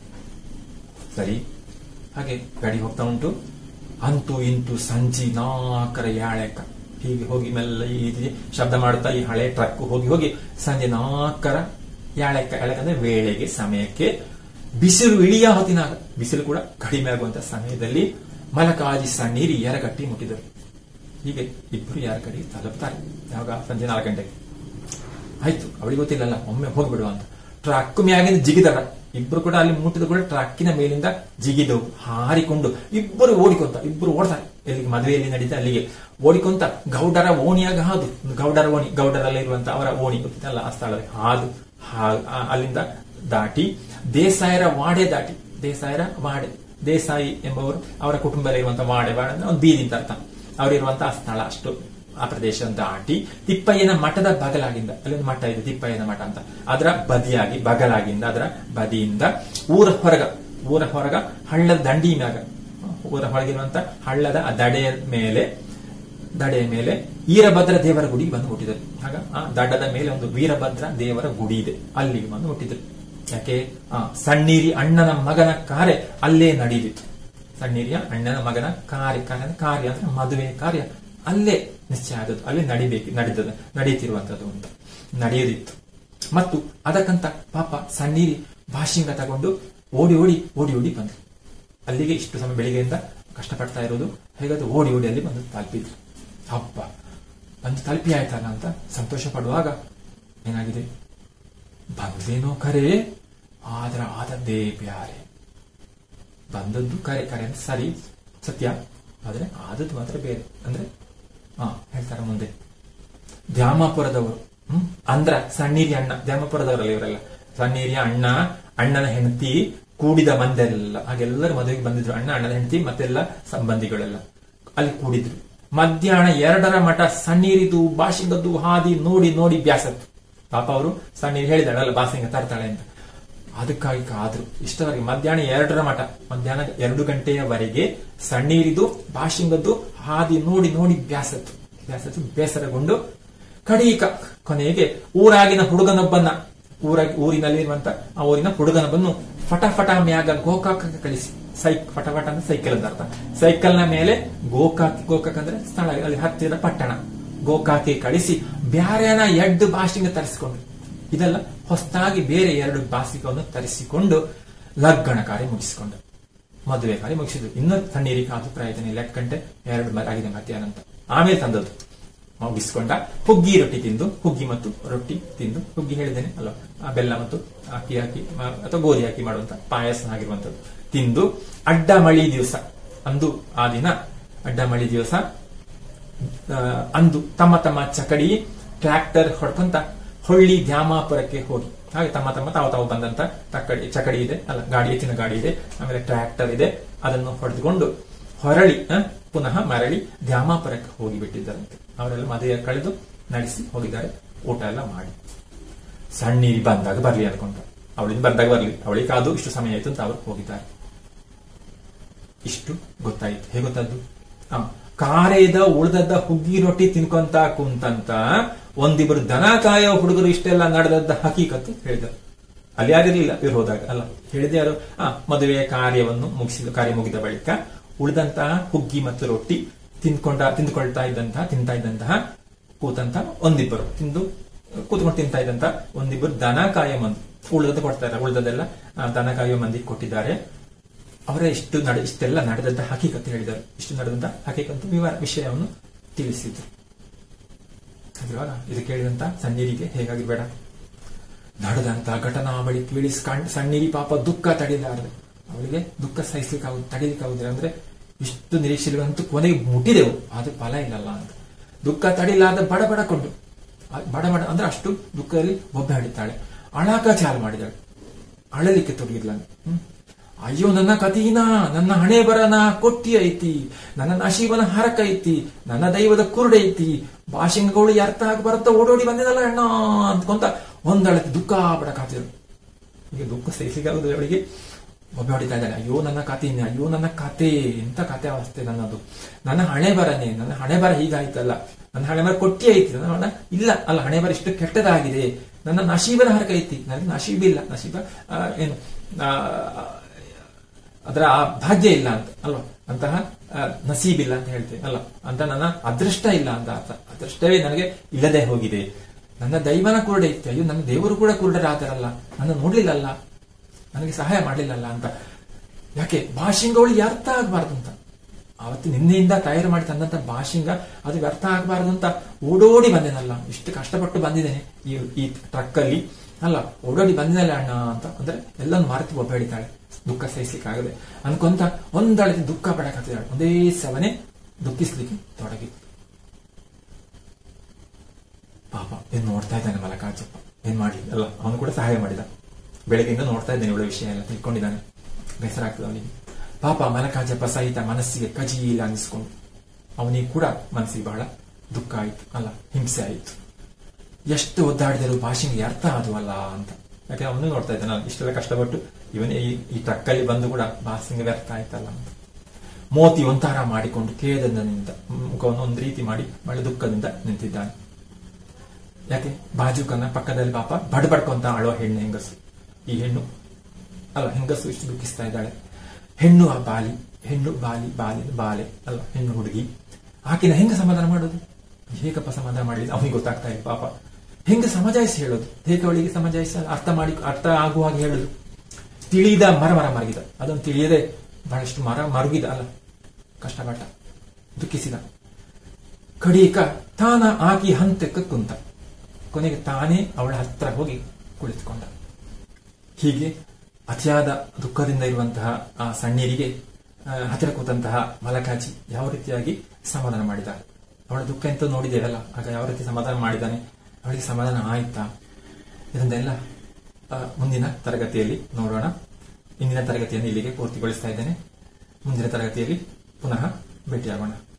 ಸರಿ ಹಾಗೆ ಗಾಡಿ ಹೋಗ್ತಾ ಉಂಟು ಅಂತೂ ಇಂತೂ ಸಂಜಿ ನಾಲ್ಕರ ಯಾಳೆಕ ಹೀಗೆ ಹೋಗಿ ಮೆಲ್ಲ ಈ ರೀತಿ ಶಬ್ದ ಮಾಡುತ್ತಾ ಈ ಹಳೆ ಟ್ರಕ್ ಹೋಗಿ ಹೋಗಿ ಸಂಜೆ ನಾಲ್ಕರ ಯಾಳೆಕ ಯಾಳೆಕ ಅಂದ್ರೆ ವೇಳೆಗೆ ಸಮಯಕ್ಕೆ ಬಿಸಿಲು ಇಳಿಯ ಹೊತ್ತಿನಾಗ ಬಿಸಿಲು ಕೂಡ ಕಡಿಮೆ ಆಗುವಂತ ಸಮಯದಲ್ಲಿ ಮಲಕಾಜಿ ಸಣ್ಣೀರಿ ಎರಗಟ್ಟಿ ಮುಟ್ಟಿದರು ಹೀಗೆ ಇಬ್ಬರು ಯಾರ ಕಡೆ ತಲುಪ್ತಾರೆ ಯಾವಾಗ ಸಂಜೆ ನಾಲ್ಕು ಗಂಟೆಗೆ ಆಯ್ತು ಅವಳಿಗೆ ಗೊತ್ತಿಲ್ಲಲ್ಲ ಒಮ್ಮೆ ಹೋಗ್ಬಿಡುವ ಅಂತ ಟ್ರಕ್ ಮ್ಯಾಗಿಂದ ಜಿಗಿದರ ಇಬ್ರು ಕೂಡ ಅಲ್ಲಿ ಮುಟ್ಟಿದ ಕೂಡ ಟ್ರಕ್ಕಿನ ಮೇಲಿಂದ ಜಿಗಿದವು ಹಾರಿಕೊಂಡು ಇಬ್ಬರು ಓಡಿಕೊಂತ ಇಬ್ಬರು ಓಡ್ತಾರೆ ಎಲ್ಲಿಗೆ ಮದುವೆಯಲ್ಲಿ ನಡೀತಾ ಅಲ್ಲಿಗೆ ಓಡಿಕೊಂತ ಗೌಡರ ಓಣಿಯಾಗ ಹಾದು ಗೌಡರ ಓಣಿ ಗೌಡರಲ್ಲಿರುವಂತ ಅವರ ಓಣಿ ಗೊತ್ತಿಲ್ಲ ಆ ಸ್ಥಳದಲ್ಲಿ ಹಾದು ಹಾ- ಆ- ಅಲ್ಲಿಂದ ದಾಟಿ ದೇಸಾಯರ ವಾಡೆ ದಾಟಿ ದೇಸಾಯರ ವಾಡೆ ದೇಸಾಯಿ ಎಂಬವರು ಅವರ ಕುಟುಂಬದಲ್ಲಿ ಇರುವಂತಹ ವಾಡೆ ವಾಡೆ ಅಂದ್ರೆ ಒಂದು ಬೀದಿ ಅಂತ ಅರ್ಥ ಅವರಿರುವಂತಹ ಸ್ಥಳ ಅಷ್ಟು ಆ ಪ್ರದೇಶ ದಾಟಿ ತಿಪ್ಪಯ್ಯನ ಮಠದ ಬಗಲಾಗಿಂದ ಅಲ್ಲಿ ಒಂದು ಮಠ ಇದೆ ತಿಪ್ಪಯ್ಯನ ಮಠ ಅಂತ ಅದರ ಬದಿಯಾಗಿ ಬಗಲಾಗಿಂದ ಅದರ ಬದಿಯಿಂದ ಊರ ಹೊರಗ ಊರ ಹೊರಗ ಹಳ್ಳದ ದಂಡಿ ಮ್ಯಾಗ ಊರ ಹೊರಗಿರುವಂತ ಹಳ್ಳದ ಆ ದಡೆಯ ಮೇಲೆ ದಡೆಯ ಮೇಲೆ ವೀರಭದ್ರ ದೇವರ ಗುಡಿಗೆ ಬಂದು ಮುಟ್ಟಿದರು ಆಗ ಆ ದಡದ ಮೇಲೆ ಒಂದು ವೀರಭದ್ರ ದೇವರ ಗುಡಿ ಇದೆ ಅಲ್ಲಿಗೆ ಬಂದು ಮುಟ್ಟಿದರು ಯಾಕೆ ಆ ಸಣ್ಣೀರಿ ಅಣ್ಣನ ಮಗನ ಕಾರ್ಯ ಅಲ್ಲೇ ನಡೆದಿತ್ತು ಸಣ್ಣೀರಿಯ ಅಣ್ಣನ ಮಗನ ಕಾರ್ಯ ಕಾರ್ಯ ಅಂದ್ರೆ ಕಾರ್ಯ ಅಂದ್ರೆ ಮದುವೆ ಕಾರ್ಯ ಅಲ್ಲೇ ನಿಶ್ಚಯ ಆದದ್ದು ಅಲ್ಲೇ ನಡಿಬೇಕು ನಡೆದದ ನಡೀತಿರುವಂತದ್ದು ಅಂತ ನಡೆಯದಿತ್ತು ಮತ್ತು ಅದಕ್ಕಂತ ಪಾಪ ಸಣ್ಣೀರಿ ಭಾಷಿಂಗ ತಗೊಂಡು ಓಡಿ ಓಡಿ ಓಡಿ ಓಡಿ ಬಂದ್ರು ಅಲ್ಲಿಗೆ ಇಷ್ಟು ಸಮಯ ಬೆಳಿಗ್ಗೆಯಿಂದ ಕಷ್ಟಪಡ್ತಾ ಇರೋದು ಹೇಗಾದ್ರು ಓಡಿ ಓಡಿ ಅಲ್ಲಿ ಬಂದು ತಲುಪಿದ್ರು ಹಬ್ಬ ಬಂದು ತಲುಪಿ ಆಯ್ತಲ್ಲ ಅಂತ ಸಂತೋಷ ಪಡುವಾಗ ಏನಾಗಿದೆ ಬಂದೇನೋ ಕರೆ ಆದ್ರ ಆದದ್ದೇ ಬ್ಯಾರೆ ಬಂದದ್ದು ಕರೆ ಕರೆ ಅಂತ ಸರಿ ಸತ್ಯ ಆದ್ರೆ ಆದದ್ದು ಮಾತ್ರ ಬೇರೆ ಅಂದ್ರೆ ಹಾ ಹೇಳ್ತಾರೆ ಮುಂದೆ ದ್ಯಾಮಾಪುರದವರು ಹ್ಮ್ ಅಂದ್ರ ಸಣ್ಣೀರಿ ಅಣ್ಣ ದ್ಯಾಮಾಪುರದವರಲ್ಲ ಇವರೆಲ್ಲ ಸಣ್ಣೀರಿಯ ಅಣ್ಣ ಅಣ್ಣನ ಹೆಂಡತಿ ಕೂಡಿದ ಮಂದೆಲ್ಲ ಹಾಗೆಲ್ಲರೂ ಮದುವೆಗೆ ಬಂದಿದ್ರು ಅಣ್ಣ ಅಣ್ಣನ ಹೆಂಡತಿ ಮತ್ತೆಲ್ಲ ಸಂಬಂಧಿಗಳೆಲ್ಲ ಅಲ್ಲಿ ಕೂಡಿದ್ರು ಮಧ್ಯಾಹ್ನ ಎರಡರ ಮಠ ಸಣ್ಣೀರಿದು ಬಾಶಿಂಗದ್ದು ಹಾದಿ ನೋಡಿ ನೋಡಿ ಬ್ಯಾಸತ್ತು ಪಾಪ ಅವರು ಸಣ್ಣೀರು ಹೇಳಿದಾಳಲ್ಲ ಬಾಸಿಂಗ ತರ್ತಾಳೆ ಅಂತ ಅದಕ್ಕಾಗಿ ಕಾದ್ರು ಇಷ್ಟವರೆಗೆ ಮಧ್ಯಾಹ್ನ ಎರಡರ ಮಠ ಮಧ್ಯಾಹ್ನ ಎರಡು ಗಂಟೆಯವರೆಗೆ ಸಣ್ಣೀರಿದು ಬಾಶಿಂಗದ್ದು ಹಾದಿ ನೋಡಿ ನೋಡಿ ಬ್ಯಾಸತ್ತು ಬ್ಯಾಸತ್ತು ಬೇಸರಗೊಂಡು ಕಡೀಕ ಕೊನೆಗೆ ಊರಾಗಿನ ಹುಡುಗನೊಬ್ಬನ್ನ ಊರ ಊರಿನಲ್ಲಿರುವಂತ ಆ ಊರಿನ ಹುಡುಗನೊಬ್ಬನ್ನು ಫಟ ಫಟ ಮ್ಯಾಗ ಗೋಕಾಕ ಕಳಿಸಿ ಸೈಕ್ ಫಟ ಫಟ ಅಂದ್ರೆ ಸೈಕಲ್ ಅಂತ ಅರ್ಥ ಸೈಕಲ್ ನ ಮೇಲೆ ಗೋಕಾಕ್ ಗೋಕಾಕ್ ಅಂದ್ರೆ ಸ್ಥಳ ಅಲ್ಲಿ ಹತ್ತಿರ ಪಟ್ಟಣ ಗೋಕಾಕಿ ಕಳಿಸಿ ಬ್ಯಾರೆನ ಎಡ್ಡು ಬಾಷಿಂಗ ತರಿಸಿಕೊಂಡು ಇದೆಲ್ಲ ಹೊಸದಾಗಿ ಬೇರೆ ಎರಡು ಬಾಸಿಕವನ್ನು ತರಿಸಿಕೊಂಡು ಲಗ್ನ ಕಾರ್ಯ ಮುಗಿಸಿಕೊಂಡು ಮದುವೆ ಕಾರ್ಯ ಮುಗಿಸಿದ್ರು ಇನ್ನು ತಣ್ಣೀರಿಗೆ ಕಾದು ಪ್ರಯತ್ನ ಇಲ್ಲ ಗಂಟೆ ಎರಡು ಮ- ಆಗಿದೆ ಮಧ್ಯಾಹ್ನ ಅಂತ ಆಮೇಲೆ ತಂದದ್ದು ಮುಗಿಸ್ಕೊಂಡ ಹುಗ್ಗಿ ರೊಟ್ಟಿ ತಿಂದು ಹುಗ್ಗಿ ಮತ್ತು ರೊಟ್ಟಿ ತಿಂದು ಹುಗ್ಗಿ ಹೇಳಿದ್ದೇನೆ ಅಲ್ಲ ಆ ಬೆಲ್ಲ ಮತ್ತು ಅಕ್ಕಿ ಹಾಕಿ ಮ- ಅಥವಾ ಗೋಧಿ ಹಾಕಿ ಮಾಡುವಂತ ಪಾಯಸ ಆಗಿರುವಂತದ್ದು ತಿಂದು ಅಡ್ಡ ಮಳಿ ದಿವಸ ಅಂದು ಆ ದಿನ ಅಡ್ಡ ಮಳಿ ದಿವಸ ಆ, ಅಂದು ತಮ್ಮ ತಮ್ಮ ಚಕಡಿ ಟ್ರ್ಯಾಕ್ಟರ್ ಹೊಡ್ಕೊಂತ ಹೊಳ್ಳಿ ದ್ಯಾಮಾಪುರಕ್ಕೆ ಹೋಗಿ ಹಾಗೆ ತಮ್ಮ ತಮ್ಮ ತಾವು ತಾವು ಬಂದಂತ ತಕ್ಕಡಿ ಚಕಡಿ ಇದೆ ಅಲ್ಲ ಗಾಡಿ ಎತ್ತಿನ ಗಾಡಿ ಇದೆ ಆಮೇಲೆ ಟ್ರ್ಯಾಕ್ಟರ್ ಇದೆ ಅದನ್ನು ಹೊಡೆದುಕೊಂಡು ಹೊರಳಿ ಆ, ಪುನಃ ಮರಳಿ ದ್ಯಾಮಾಪುರಕ್ಕೆ ಹೋಗಿ ಬಿಟ್ಟಿದ್ದಾರಂತೆ ಅವರೆಲ್ಲ ಮದುವೆ ಕಳೆದು ನಡೆಸಿ ಹೋಗಿದ್ದಾರೆ ಊಟ ಎಲ್ಲ ಮಾಡಿ ಸಣ್ಣೀರಿ ಬಂದಾಗ ಬರ್ಲಿ ಅನ್ಕೊಂಡ ಅವಳಿಂದ ಬಂದಾಗ ಬರ್ಲಿ ಅವಳಿಗೆ ಕಾದು ಇಷ್ಟು ಸಮಯ ಆಯ್ತು ಅಂತ ಅವರು ಹೋಗಿದ್ದಾರೆ ಇಷ್ಟು ಗೊತ್ತಾಯ್ತು ಹೇಗೆ ಗೊತ್ತದ್ದು ಆ, ಕಾರೇದ ಉಳ್ದದ್ದ ಹುಗ್ಗಿ ರೊಟ್ಟಿ ತಿನ್ಕೊಂತ ಕುಂತಂತ ಒಂದಿಬ್ಬರು ದನ ಕಾಯೋ ಹುಡುಗರು ಇಷ್ಟೆಲ್ಲ ನಡೆದದ್ದ ಹಕೀಕತ್ತು ಹೇಳಿದರು ಅಲ್ಲಿ ಯಾರಿರ್ಲಿಲ್ಲ ಇವ್ರು ಹೋದಾಗ ಅಲ್ಲ ಹೇಳಿದೆ ಯಾರು ಆ ಮದುವೆಯ ಕಾರ್ಯವನ್ನು ಮುಗಿಸಿದ ಕಾರ್ಯ ಮುಗಿದ ಬಳಿಕ ಉಳಿದಂತಹ ಹುಗ್ಗಿ ಮತ್ತು ರೊಟ್ಟಿ ತಿನ್ಕೊಂಡ ತಿಂದುಕೊಳ್ತಾ ಇದ್ದಂತಹ ತಿಂತಾ ಇದ್ದಂತಹ ಕೂತಂತ ಒಂದಿಬ್ಬರು ತಿಂದು ಕೂತ್ಕೊಂಡು ತಿಂತಾ ಇದ್ದಂತ ಒಂದಿಬ್ಬರು ದನ ಕಾಯೋ ಮಂದಿ ಉಳಿದದ್ದು ಕೊಡ್ತಾರೆ ಉಳಿದದೆಲ್ಲ ಆ, ದನ ಕಾಯೋ ಮಂದಿ ಕೊಟ್ಟಿದ್ದಾರೆ ಅವರ ಇಷ್ಟು ನಡೆ ಇಷ್ಟೆಲ್ಲ ನಡೆದಂತ ಹಕೀಕತ್ತು ಹೇಳಿದರು ಇಷ್ಟು ನಡೆದಂತ ಹಕೀಕತ್ತು ವಿವರ ವಿಷಯವನ್ನು ತಿಳಿಸಿದ್ರು ಅದ್ರವಾಗ ಇದು ಕೇಳಿದಂತ ಸಣ್ಣೀರಿಗೆ ಹೇಗಾಗಿರ್ಬೇಡ ನಡೆದಂತ ಘಟನಾವಳಿ ಕೇಳಿ ಕಣ್- ಸಣ್ಣೀರಿ ಪಾಪ ದುಃಖ ತಡೆಯಲಾರದೆ ಅವಳಿಗೆ ದುಃಖ ಸಹಿಸ್ಲಿಕ್ಕೆ ಆಗುದು ತಡೀಲಿಕ್ಕೆ ಆಗುದಿಲ್ಲ ಅಂದ್ರೆ ಇಷ್ಟು ನಿರೀಕ್ಷೆಗಳಂತೂ ಕೊನೆಗೆ ಮುಟ್ಟಿದೆವು ಆದ್ರೆ ಫಲ ಇಲ್ಲಲ್ಲ ಅಂತ ದುಃಖ ತಡಿಲಾದ ಬಡ ಬಡಕೊಂಡು ಆ ಬಡ ಬಡ ಅಂದ್ರೆ ಅಷ್ಟು ದುಃಖದಲ್ಲಿ ಒಬ್ಬೆ ಹಿಡಿತಾಳೆ ಅಳಾಕ ಚಾಲು ಮಾಡಿದಾಳೆ ಅಳಲಿಕ್ಕೆ ತೊಡಗಿದ್ಲ ಹ್ಮ್ ಅಯ್ಯೋ ನನ್ನ ಕತೀನ ನನ್ನ ಹಣೆ ಬರನ ಕೊಟ್ಟಿ ಐತಿ ನನ್ನ ನಶೀಬನ ಹರಕ ಐತಿ ನನ್ನ ದೈವದ ಕುರುಡ ಐತಿ ಭಾಷೆಗಳು ಅರ್ಥ ಆಗಿ ಬರುತ್ತಾ ಓಡೋಡಿ ಬಂದಿದಲ್ಲ ಅಣ್ಣ ಅಂದ್ಕೊಂತ ಒಂದಳತಿ ದುಃಖ ಪಡಕಾತಿದ್ರು ಈಗ ದುಃಖ ಸಹಿಸಲಿಕ್ಕೆ ಆಗುದಿಲ್ಲ ಅವಳಿಗೆ ಒಬ್ಬ ಹೊಡಿತಾ ಇದ್ದಾಳೆ ಅಯ್ಯೋ ನನ್ನ ಕಥೆನೆ ಅಯ್ಯೋ ನನ್ನ ಕತೆ ಎಂತ ಕತೆ ಅವಸ್ಥೆ ನನ್ನದು ನನ್ನ ಹಣೆ ಬರನೆ ನನ್ನ ಹಣೆ ಬರ ಹೀಗಾಯ್ತಲ್ಲ ನನ್ನ ಹಣೆ ಬರ ಕೊಟ್ಟಿ ಐತಿ ನನ್ನ ಹಣ ಇಲ್ಲ ಅಲ್ಲ ಹಣೆ ಬರ ಇಷ್ಟು ಕೆಟ್ಟದಾಗಿದೆ ನನ್ನ ನಶೀಬನ ಹರಕ ಐತಿ ನನಗೆ ನಶೀಬ್ ಇಲ್ಲ ನಶೀಬ ಆ, ಏನು ಆ, ಅದರ ಆ ಭಾಗ್ಯ ಇಲ್ಲ ಅಂತ ಅಲ್ವಾ ಅಂತಹ ಆ, ನಸೀಬ್ ಇಲ್ಲ ಅಂತ ಹೇಳ್ತೇವೆ ಅಲ್ಲ ಅಂತ ನನ್ನ ಅದೃಷ್ಟ ಇಲ್ಲ ಅಂತ ಅರ್ಥ ಅದೃಷ್ಟವೇ ನನಗೆ ಇಲ್ಲದೆ ಹೋಗಿದೆ ನನ್ನ ದೈವನ ಕುರುಡ ಇತ್ತು ಅಯ್ಯೋ ನನ್ನ ದೇವರು ಕೂಡ ಕುರುಡರಾದರಲ್ಲ ನನ್ನ ನೋಡ್ಲಿಲ್ಲಲ್ಲ ನನಗೆ ಸಹಾಯ ಮಾಡಲಿಲ್ಲಲ್ಲ ಅಂತ ಯಾಕೆ ಭಾಷಿಂಗವಳು ಅರ್ಥ ಆಗಬಾರ್ದು ಅಂತ ಅವತ್ತು ನಿನ್ನೆಯಿಂದ ತಯಾರು ಮಾಡಿ ತಂದಂತ ಭಾಷಿಂಗ ಅದು ವ್ಯರ್ಥ ಆಗಬಾರ್ದು ಅಂತ ಓಡೋಡಿ ಬಂದೇನಲ್ಲ ಇಷ್ಟು ಕಷ್ಟಪಟ್ಟು ಬಂದಿದ್ದೇನೆ ಈ ಈ ಟ್ರಕ್ ಅಲ್ಲಿ ಅಲ್ಲ ಓಡೋಡಿ ಬಂದಿನಲ್ಲ ಅಣ್ಣ ಅಂತ ಅಂದ್ರೆ ಎಲ್ಲನ್ನು ಮಾರುತಿ ಒಬ್ಬ ಹಿಡಿತಾಳೆ ದುಃಖ ಸಹಿಸ್ಲಿಕ್ಕಾಗದೆ ಅನ್ಕೊಂತ ಒಂದಳತಿ ದುಃಖ ಪಡಕತ್ತಿದ್ದಾಳೆ ಒಂದೇ ಸವನೆ ದುಃಖಿಸ್ಲಿಕ್ಕೆ ತೊಡಗಿ ಪಾಪ ಏನ್ ನೋಡ್ತಾ ಇದ್ದಾನೆ ಮಲಕಾಚಪ್ಪ ಏನ್ ಮಾಡ್ಲಿ ಅಲ್ಲ ಅವನು ಕೂಡ ಸಹಾಯ ಮಾಡಿದ ಬೆಳಗ್ಗೆಯಿಂದ ನೋಡ್ತಾ ಇದ್ದಾನೆ ಇವಳ ವಿಷಯ ಎಲ್ಲ ತಿಳ್ಕೊಂಡಿದ್ದಾನೆ ಬೇಸರ ಆಗ್ತದೆ ಅವನಿಗೆ ಪಾಪ ಮಲಕಾಜಪ್ಪ ಸಹಿತ ಮನಸ್ಸಿಗೆ ಕಜೀಲ ಅನಿಸ್ಕೊಂಡು ಅವನಿಗೆ ಕೂಡ ಮನಸ್ಸಿಗೆ ಬಹಳ ದುಃಖ ಆಯ್ತು ಅಲ್ಲ ಹಿಂಸೆ ಆಯ್ತು ಎಷ್ಟು ಒದ್ದಾಡಿದರೂ ಭಾಷೆಗೆ ಅರ್ಥ ಆದವಲ್ಲ ಅಂತ ಯಾಕೆ ಅವನು ನೋಡ್ತಾ ಇದ್ದಾನೆ ಇಷ್ಟೆಲ್ಲ ಕಷ್ಟಪಟ್ಟು ಇವನೇ ಈ ಈ ಟ್ರಕ್ಕಲ್ಲಿ ಬಂದು ಕೂಡ ಭಾಷೆಗೆ ವ್ಯರ್ಥ ಆಯ್ತಲ್ಲ ಅಂತ ಮೋತಿ ಒಂಥರ ಮಾಡಿಕೊಂಡು ಖೇದದಿಂದ ಮುಖವನ್ನು ಒಂದು ರೀತಿ ಮಾಡಿ ಬಹಳ ದುಃಖದಿಂದ ನಿಂತಿದ್ದಾನೆ ಯಾಕೆ ಬಾಜುಕನ್ನ ಪಕ್ಕದಲ್ಲಿ ಪಾಪ ಬಡ್ಬಡ್ಕೊಂತ ಅಳುವ ಹೆಣ್ಣು ಹೆಂಗಸು ಈ ಹೆಣ್ಣು ಅಲ್ಲ ಹೆಂಗಸು ಇಷ್ಟು ದುಃಖಿಸ್ತಾ ಇದ್ದಾಳೆ ಹೆಣ್ಣು ಆ ಬಾಲಿ ಹೆಣ್ಣು ಬಾಲಿ ಬಾಲಿ ಬಾಲೆ ಅಲ್ಲ ಹೆಣ್ಣು ಹುಡುಗಿ ಆಕಿನ ಹೆಂಗ ಸಮಾಧಾನ ಮಾಡೋದು ಹೇಗಪ್ಪ ಸಮಾಧಾನ ಮಾಡಲಿಲ್ಲ ಅವನಿಗೆ ಗೊತ್ತಾಗ್ತಾ ಇಲ್ಲ ಪಾಪ ಹೆಂಗ ಸಮಜಾಯಿಸಿ ಹೇಳೋದು ಹೇಗೆ ಅವಳಿಗೆ ಸಮಜಾಯಿಸಿ ಅರ್ಥ ಮಾಡಿ ಅರ್ಥ ಆಗುವಾಗ ಹೇಳುದು ತಿಳಿದ ಮರ ಮರ ಮರಗಿದ ಅದನ್ನು ತಿಳಿಯದೆ ಬಹಳಷ್ಟು ಮರ ಮರುಗಿದ ಅಲ್ಲ ಕಷ್ಟಪಟ್ಟ ದುಃಖಿಸಿದ ಕಡೀಕ ತಾನ ಆಕಿ ಹಂತಕ್ಕೆ ಕುಂತ ಕೊನೆಗೆ ತಾನೇ ಅವಳ ಹತ್ರ ಹೋಗಿ ಕುಳಿತುಕೊಂಡ ಹೀಗೆ ಅತಿಯಾದ ದುಃಖದಿಂದ ಇರುವಂತಹ ಆ ಸಣ್ಣೀರಿಗೆ ಆ, ಹತ್ತಿರ ಕೂತಂತಹ ಮಲಕಾಜಿ ಯಾವ ರೀತಿಯಾಗಿ ಸಮಾಧಾನ ಮಾಡಿದ ಅವಳ ದುಃಖ ಅಂತ ನೋಡಿದ್ದೇವಲ್ಲ ಆಗ ಯಾವ ರೀತಿ ಸಮಾಧಾನ ಮಾಡಿದ್ದಾನೆ ಅವಳಿಗೆ ಸಮಾಧಾನ ಆಯ್ತಾ ಇದನ್ನೆಲ್ಲ ಆ, ಮುಂದಿನ ತರಗತಿಯಲ್ಲಿ ನೋಡೋಣ ಇಂದಿನ ತರಗತಿಯನ್ನು ಇಲ್ಲಿಗೆ ಪೂರ್ತಿಗೊಳಿಸ್ತಾ ಇದ್ದೇನೆ ಮುಂದಿನ ತರಗತಿಯಲ್ಲಿ ಪುನಃ ಭೇಟಿಯಾಗೋಣ